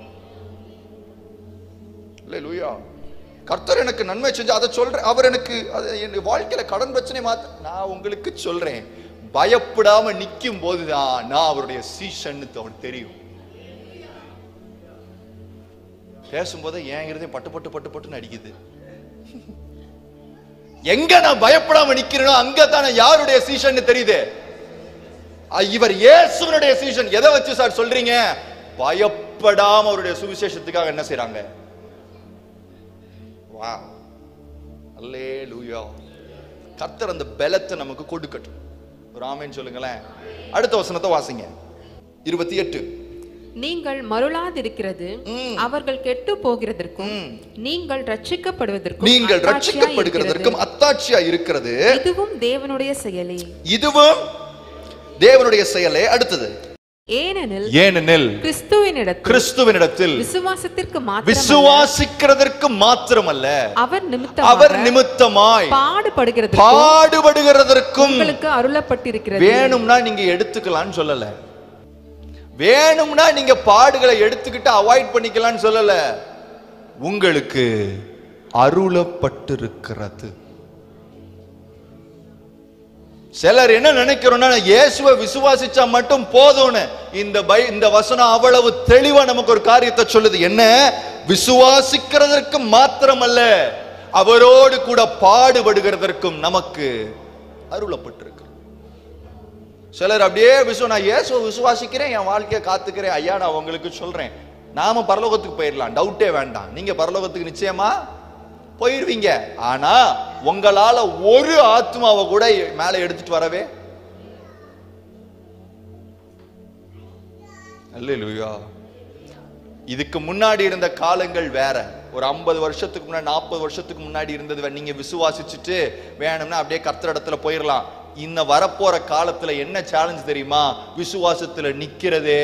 லூயா கர்த்தர் எனக்கு நன்மை செஞ்சு அதை சொல்றேன் அவர் எனக்கு அது என் வாழ்க்கையில கடன் பிரச்சனை மாத்த நான் உங்களுக்கு சொல்றேன் பயப்படாம நிக்கும் போதுதான் நான் அவருடைய சீஷன்னு அவனுக்கு தெரியும் பேசும்போது என் இருதயம் பட்டு பட்டு பட்டு பட்டுன்னு அடிக்குது எங்க நான் பயப்படாம நிக்கிறேனோ அங்க தான் யாருடைய சீசன் தெரியுது அ, இவர் இயேசுவனுடைய சீசன் எதை வச்சு சார் சொல்றீங்க பயப்படாம அவருடைய சுவிசேஷத்துக்காக என்ன செய்றாங்க வா அல்லே லூயா கர்த்தர் அந்த பலத்தை நமக்கு கொடுக்கட்டும் ஒரு ஆமேன்னு சொல்லுங்களேன் அடுத்த வசனத்தை வாசிங்க இருபத்தி எட்டு நீங்கள் மருளாதிருக்கிறது ம். அவர்கள் கெட்டு போகிறதற்கும் நீங்கள் ரட்சிக்கப்படுவதற்கும் நீங்கள் அத்தாட்சியா ரட்சிக்கப்படுகிறதற்கும் அத்தாட்சியா இருக்கிறது இருக்கிறது. இதுவும் தேவனுடைய செயலே இதுவும் தேவனுடைய செயலே அடுத்தது ஏனெனில் ஏனெனில் கிறிஸ்துவினிடத்தில் கிறிஸ்துவனிடத்தில் விசுவாசத்திற்கு மாத்திரம் விசுவாசிக்கிறதற்கு மாத்திரமல்ல அவர் அவர் நிமித்தமாக நிமித்தமாய் பாடுபடுகிறது பாடுபடுகிறதற்கும் உங்களுக்கு அருளப்பட்டிருக்கிறது வேணும்னா நீங்க எடுத்துக்கலாம்னு சொல்லல வேணும்னா நீங்க பாடுகளை எடுத்துக்கிட்டு அவாய்ட் பண்ணிக்கலாம்னு சொல்லல உங்களுக்கு அருளப்பட்டிருக்கிறது சிலர் என்ன நினைக்கிறோம்னா இயேசுவை விசுவாசிச்சா மட்டும் போதும்னு இந்த பை இந்த வசனம் அவ்வளவு தெளிவா நமக்கு ஒரு காரியத்தை சொல்லுது என்ன விசுவாசிக்கிறதற்கு மாத்திரமல்ல அவரோடு கூட பாடுபடுகிறதற்கும் நமக்கு அருளப்பட்டிருக்கு சிலர் அப்படியே விசுவ நான் இயேசுவை விசுவாசிக்கிறேன் என் வாழ்க்கையை காத்துக்கிறேன் ஐயா நான் உங்களுக்கு சொல்றேன் நாம பரலோகத்துக்கு போயிடலாம் டவுட்டே வேண்டாம் நீங்க பரலோகத்துக்கு நிச்சயமா போயிருவீங்க ஆனா உங்களால ஒரு ஆத்மாவை கூட மேல எடுத்துட்டு வரவே அல்லேலூயா இதுக்கு முன்னாடி இருந்த காலங்கள் வேற ஒரு ஐம்பது வருஷத்துக்கு முன்னாடி நாற்பது வருஷத்துக்கு முன்னாடி இருந்தது வே- நீங்க விசுவாசிச்சுட்டு வேணும்னா அப்படியே கர்த்தர் இடத்துல போயிடலாம் இந்த வரப்போற காலத்துல என்ன சேலஞ்ச் தெரியுமா விசுவாசத்துல நிக்கிறதே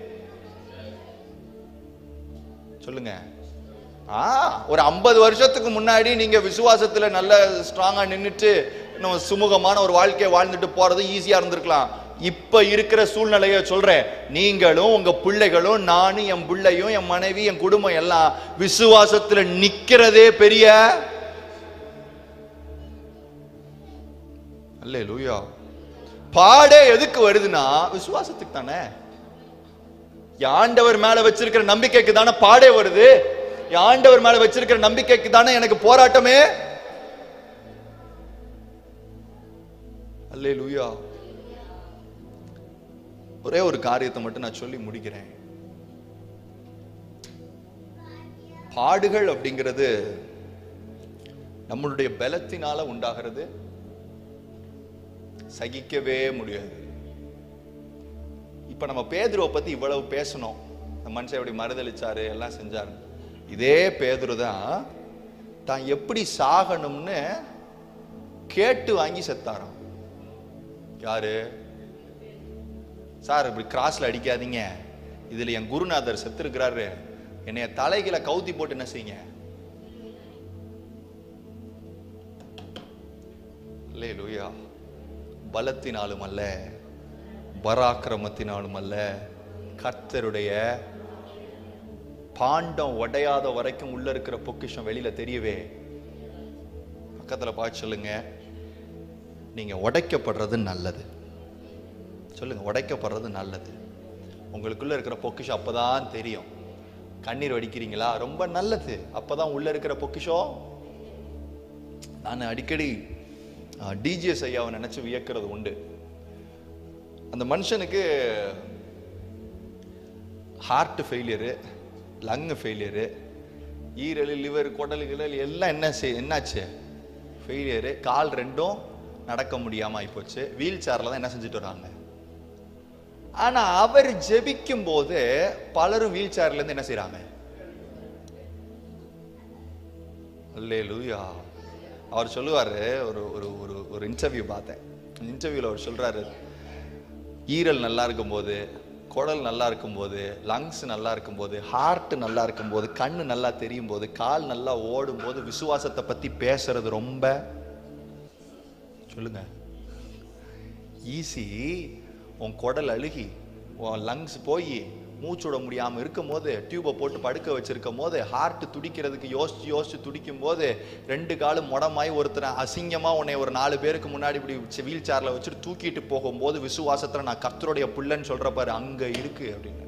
சொல்லுங்க ஆ ஒரு ஐம்பது வருஷத்துக்கு முன்னாடி நீங்க விசுவாசத்துல நல்ல ஸ்ட்ராங்கா நின்னுட்டு நம்ம சுமூகமான ஒரு வாழ்க்கையை வாழ்ந்துட்டு போறது ஈஸியா இருந்திருக்கலாம் இப்ப இருக்கிற சூழ்நிலைய சொல்றேன் நீங்களும் உங்க பிள்ளைகளும் நானும் என் பிள்ளையும் என் மனைவி என் குடும்பம் எல்லாம் விசுவாசத்துல நிக்கிறதே பெரிய அல்லே லூயா பாடே எதுக்கு வருதுன்னா விசுவாசத்துக்கு தானே என் ஆண்டவர் மேல வச்சிருக்கிற நம்பிக்கைக்கு தானே பாடே வருது என் ஆண்டவர் மேல வச்சிருக்கிற நம்பிக்கைக்கு தானே எனக்கு போராட்டமே அல்லே லூயா ஒரே ஒரு காரியத்தை மட்டும் நான் சொல்லி முடிக்கிறேன் பாடுகள் அப்படிங்கிறது நம்மளுடைய பலத்தினால உண்டாகிறது சகிக்கவே முடியாது இப்ப நம்ம பேதுருவை பத்தி இவ்வளவு பேசணும் இந்த மனுஷன் எப்படி மறுதளிச்சாரு எல்லாம் செஞ்சாரு இதே பேதுரு தான் தான் எப்படி சாகணும்னு கேட்டு வாங்கி செத்தாராம் யாரு சார் இப்படி கிராஸ்ல அடிக்காதீங்க இதுல என் குருநாதர் செத்துருக்கிறாரு என்னைய தலைகில கவுத்தி போட்டு என்ன செய்யுங்க அல்லேலூயா பலத்தினாலும் அல்ல பராக்கிரமத்தினாலும் அல்ல கர்த்தருடைய பாண்டம் உடையாத வரைக்கும் உள்ள இருக்கிற பொக்கிஷம் வெளியில தெரியவே பக்கத்துல பார்த்து சொல்லுங்க நீங்க உடைக்கப்படுறது நல்லது சொல்லுங்க உடைக்கப்படுறது நல்லது உங்களுக்குள்ள இருக்கிற பொக்கிஷம் அப்பதான் தெரியும் கண்ணீர் வடிக்கிறீங்களா ரொம்ப நல்லது அப்பதான் உள்ள இருக்கிற பொக்கிஷம் நான் அடிக்கடி டிஜிஎஸ் ஐயாவை நினைச்சு வியக்கிறது உண்டு அந்த மனுஷனுக்கு ஹார்ட் ஃபெயிலியரு லங் ஃபெயிலியரு ஈரல் லிவர் குடல் கிடல் எல்லாம் என்ன செய் என்னாச்சு ஃபெயிலியரு கால் ரெண்டும் நடக்க முடியாம ஆயிப்போச்சு வீல் சேர்ல தான் என்ன செஞ்சுட்டு வராங்க ஆனா அவர் ஜெபிக்கும் போது பலரும் வீல் சேர்ல இருந்து என்ன செய்றாங்க அல்லேலூயா அவர் சொல்லுவாரு ஒரு ஒரு ஒரு ஒரு இன்டர்வியூ பார்த்தேன் இன்டர்வியூல அவர் சொல்றாரு ஈரல் நல்லா இருக்கும்போது குடல் நல்லா இருக்கும்போது லங்ஸ் நல்லா இருக்கும்போது ஹார்ட் நல்லா இருக்கும்போது கண்ணு நல்லா தெரியும் போது கால் நல்லா ஓடும் போது விசுவாசத்தை பத்தி பேசுறது ரொம்ப சொல்லுங்க ஈஸி உன் குடல் அழுகி உன் லங்ஸ் போய் மூச்சுட முடியாம இருக்கும் போது டியூபை போட்டு படுக்க வச்சிருக்கும் போது ஹார்ட் துடிக்கிறதுக்கு யோசிச்சு யோசிச்சு துடிக்கும் போது ரெண்டு காலும் முடமாய் ஒருத்தரை அசிங்கமா உன்னை ஒரு நாலு பேருக்கு முன்னாடி இப்படி வீல் சேர்ல வச்சுட்டு தூக்கிட்டு போகும்போது விசுவாசத்துல நான் கர்த்தருடைய புள்ளன்னு சொல்ற பாரு அங்க இருக்கு அப்படின்னு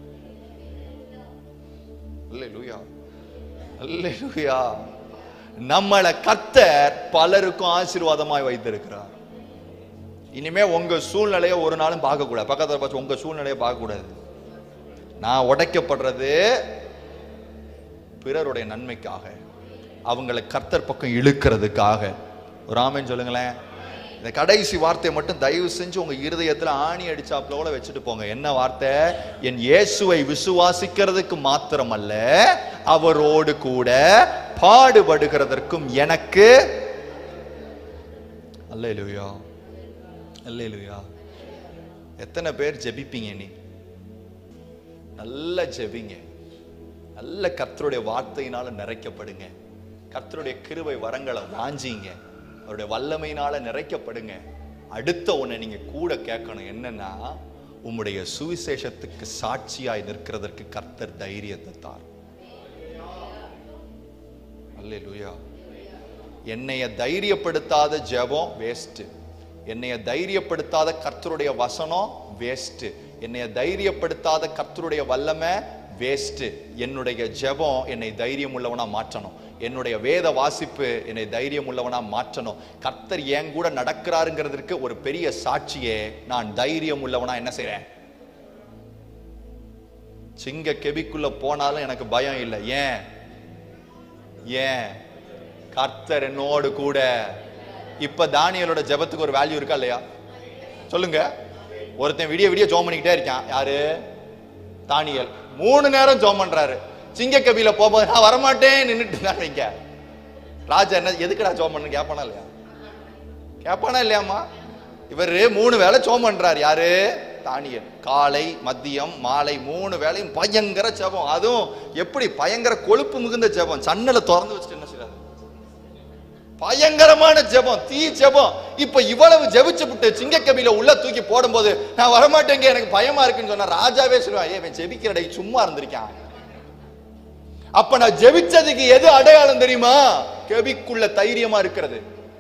அல்லேலூயா அல்லேலூயா நம்மளை கர்த்தர் பலருக்கும் ஆசீர்வாதமாய் வைத்திருக்கிறார் இனிமே உங்க சூழ்நிலையை ஒரு நாளும் பார்க்க கூடாது பக்கத்துல பார்த்து உங்க சூழ்நிலையை பார்க்க கூடாது நான் உடைக்கப்படுறது பிறருடைய நன்மைக்காக அவங்களை கர்த்தர் பக்கம் இழுக்கிறதுக்காக ஒரு ஆமென் சொல்லுங்களேன் இந்த கடைசி வார்த்தையை மட்டும் தயவு செஞ்சு உங்க இருதயத்துல ஆணி அடிச்சாப்புல கூட வச்சுட்டு போங்க என்ன வார்த்தை என் இயேசுவை விசுவாசிக்கிறதுக்கு மாத்திரமல்ல அவரோடு கூட பாடுபடுகிறதற்கும் எனக்கு அல்லேலூயா அல்லேலூயா எத்தனை பேர் ஜெபிப்பீங்க நீ நல்ல ஜெபிங்க நல்ல கர்த்தருடைய வார்த்தையினால நிறைக்கப்படுங்க கர்த்தருடைய கிருபை வரங்களை வாஞ்சிங்க அவருடைய வல்லமையினால நிறைக்கப்படுங்க அடுத்த ஒண்ணை நீங்க கூட கேட்கணும் என்னன்னா உம்முடைய சுவிசேஷத்துக்கு சாட்சியாய் நிற்கிறதற்கு கர்த்தர் தைரியத்தை தார் அல்லேலூயா என்னைய தைரியப்படுத்தாத ஜெபம் வேஸ்ட் என்னைய தைரியப்படுத்தாத கர்த்தருடைய வசனம் வேஸ்ட் என்னைய தைரியப்படுத்தாத கர்த்தருடைய வல்லமை வேஸ்ட் என்னுடைய ஜெபம் என்னை தைரியம் உள்ளவனா மாற்றணும் என்னுடைய வேத வாசிப்பு என்னை தைரியம் உள்ளவனா மாற்றணும் கர்த்தர் என் கூட நடக்கிறாருங்கிறதுக்கு ஒரு பெரிய சாட்சியே நான் தைரியம் உள்ளவனா என்ன செய்றேன் சிங்க கெபிக்குள்ள போனாலும் எனக்கு பயம் இல்லை ஏன் ஏன் கர்த்தர் என்னோடு கூட இப்ப தானியலோட ஜெபத்துக்கு ஒரு வேல்யூ இருக்கா இல்லையா சொல்லுங்க ஒருத்தன் விடிய விடிய ஜோம் பண்ணிக்கிட்டே இருக்கான் யாரு தானியல் மூணு நேரம் ஜோம் பண்றாரு சிங்க கபில போகும்போது நான் வரமாட்டேன் நின்னுட்டு தான் வைங்க ராஜா என்ன எதுக்குடா ஜோம் பண்ணு கேட்பானா இல்லையா கேட்பானா இல்லையாம்மா இவரு மூணு வேளை ஜோம் பண்றாரு யாரு தானியல் காலை மதியம் மாலை மூணு வேளையும் பயங்கர ஜெபம் அதுவும் எப்படி பயங்கர கொழுப்பு மிகுந்த ஜெபம் சன்னலை திறந்து வச்சுட்டு என்ன செய்றாரு பயங்கரமான ஜெபம் தீ ஜெபம் இப்ப இவ்வளவு ஜெபிச்சு விட்டு சிங்கக்கபில உள்ள தூக்கி போடும்போது நான் வரமாட்டேங்க எனக்கு பயமா இருக்குன்னு சொன்னா ராஜாவே சொல்லுவான் ஏன் இவன் ஜெபிக்கிறடை சும்மா இருந்திருக்கான் அப்ப நான் ஜெபிச்சதுக்கு எது அடையாளம் தெரியுமா கெபிக்குள்ள தைரியமா இருக்கிறது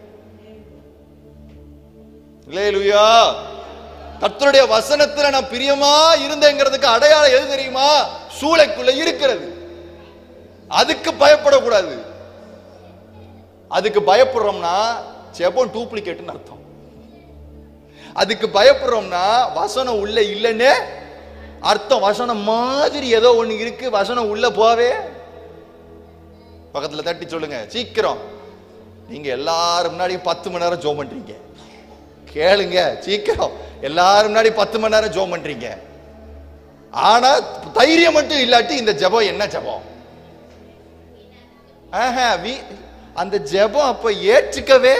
இல்லையா கர்த்தருடைய வசனத்துல நான் பிரியமா இருந்தேங்கிறதுக்கு அடையாளம் எது தெரியுமா சூளைக்குள்ள இருக்கிறது அதுக்கு பயப்படக்கூடாது அதுக்கு பயப்படுறோம்னா ஜெபம் டூப்ளிகேட்னு அர்த்தம் அதுக்கு பயப்படுறோம்னா வசனம் உள்ள இல்லைன்னு அர்த்தம் வசனம் மாதிரி ஏதோ ஒண்ணு இருக்கு வசனம் உள்ள போவே பக்கத்துல தட்டி சொல்லுங்க சீக்கிரம் நீங்க எல்லாரும் முன்னாடி பத்து மணி நேரம் ஜோம் பண்றீங்க கேளுங்க சீக்கிரம் எல்லாரும் முன்னாடி பத்து மணி நேரம் ஜோம் பண்றீங்க ஆனா தைரியம் மட்டும் இல்லாட்டி இந்த ஜெபம் என்ன ஜெபம் ஆஹா, வீ- அந்த ஜெபம் அப்ப ஏற்றுக்கவே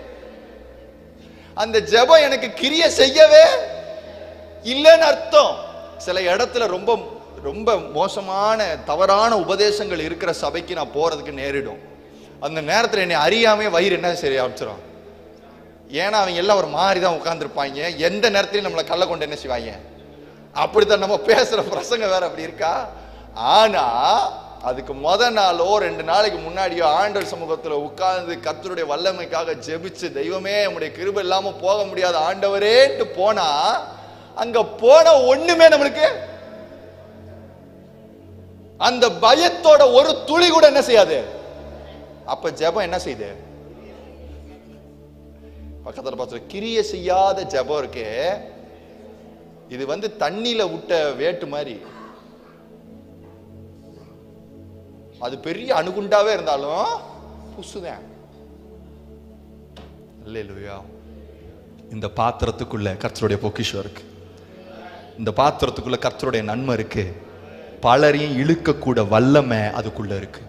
அந்த ஜெபம் எனக்கு கிரிய செய்யவே இல்லைன்னு அர்த்தம் சில இடத்துல ரொம்ப ரொம்ப மோசமான தவறான உபதேசங்கள் இருக்கிற சபைக்கு நான் போறதுக்கு நேரிடும் அந்த நேரத்துல என்னை அறியாமே வயிறு என்ன சரி ஆரம்பிச்சிடும் ஏன்னா அவங்க எல்லாம் ஒரு மாதிரி தான் உட்காந்துருப்பாங்க எந்த நேரத்திலையும் நம்மளை கள்ள கொண்டு என்ன செய்வாங்க அப்படித்தான் நம்ம பேசுற பிரசங்க வேற அப்படி இருக்கா ஆனா அதுக்கு முத நாளோ ரெண்டு நாளைக்கு முன்னாடியோ ஆண்டவர் சமூகத்துல உட்கார்ந்து கர்த்தருடைய வல்லமைக்காக ஜெபிச்சு தெய்வமே உம்முடைய கிருபை இல்லாம போக முடியாத ஆண்டவரேன்ட்டு போனா அங்க போன ஒண்ணுமே நம்மளுக்கு அந்த பயத்தோட ஒரு துளி கூட என்ன செய்யாது அப்ப ஜெபம் என்ன செய்யுது பக்கத்துல பார்த்து கிரிய செய்யாத ஜெபம் இருக்கே இது வந்து தண்ணியில விட்ட வேட்டு மாதிரி அது பெரிய அணுகுண்டாவே இருந்தாலும் புசுதான் அல்லேலூயா இந்த பாத்திரத்துக்குள்ள கர்த்தருடைய பொக்கிஷம் இருக்கு இந்த பாத்திரத்துக்குள்ள கர்த்தருடைய நன்மை இருக்கு பலரையும் இழுக்கக்கூட வல்லமை அதுக்குள்ள இருக்கு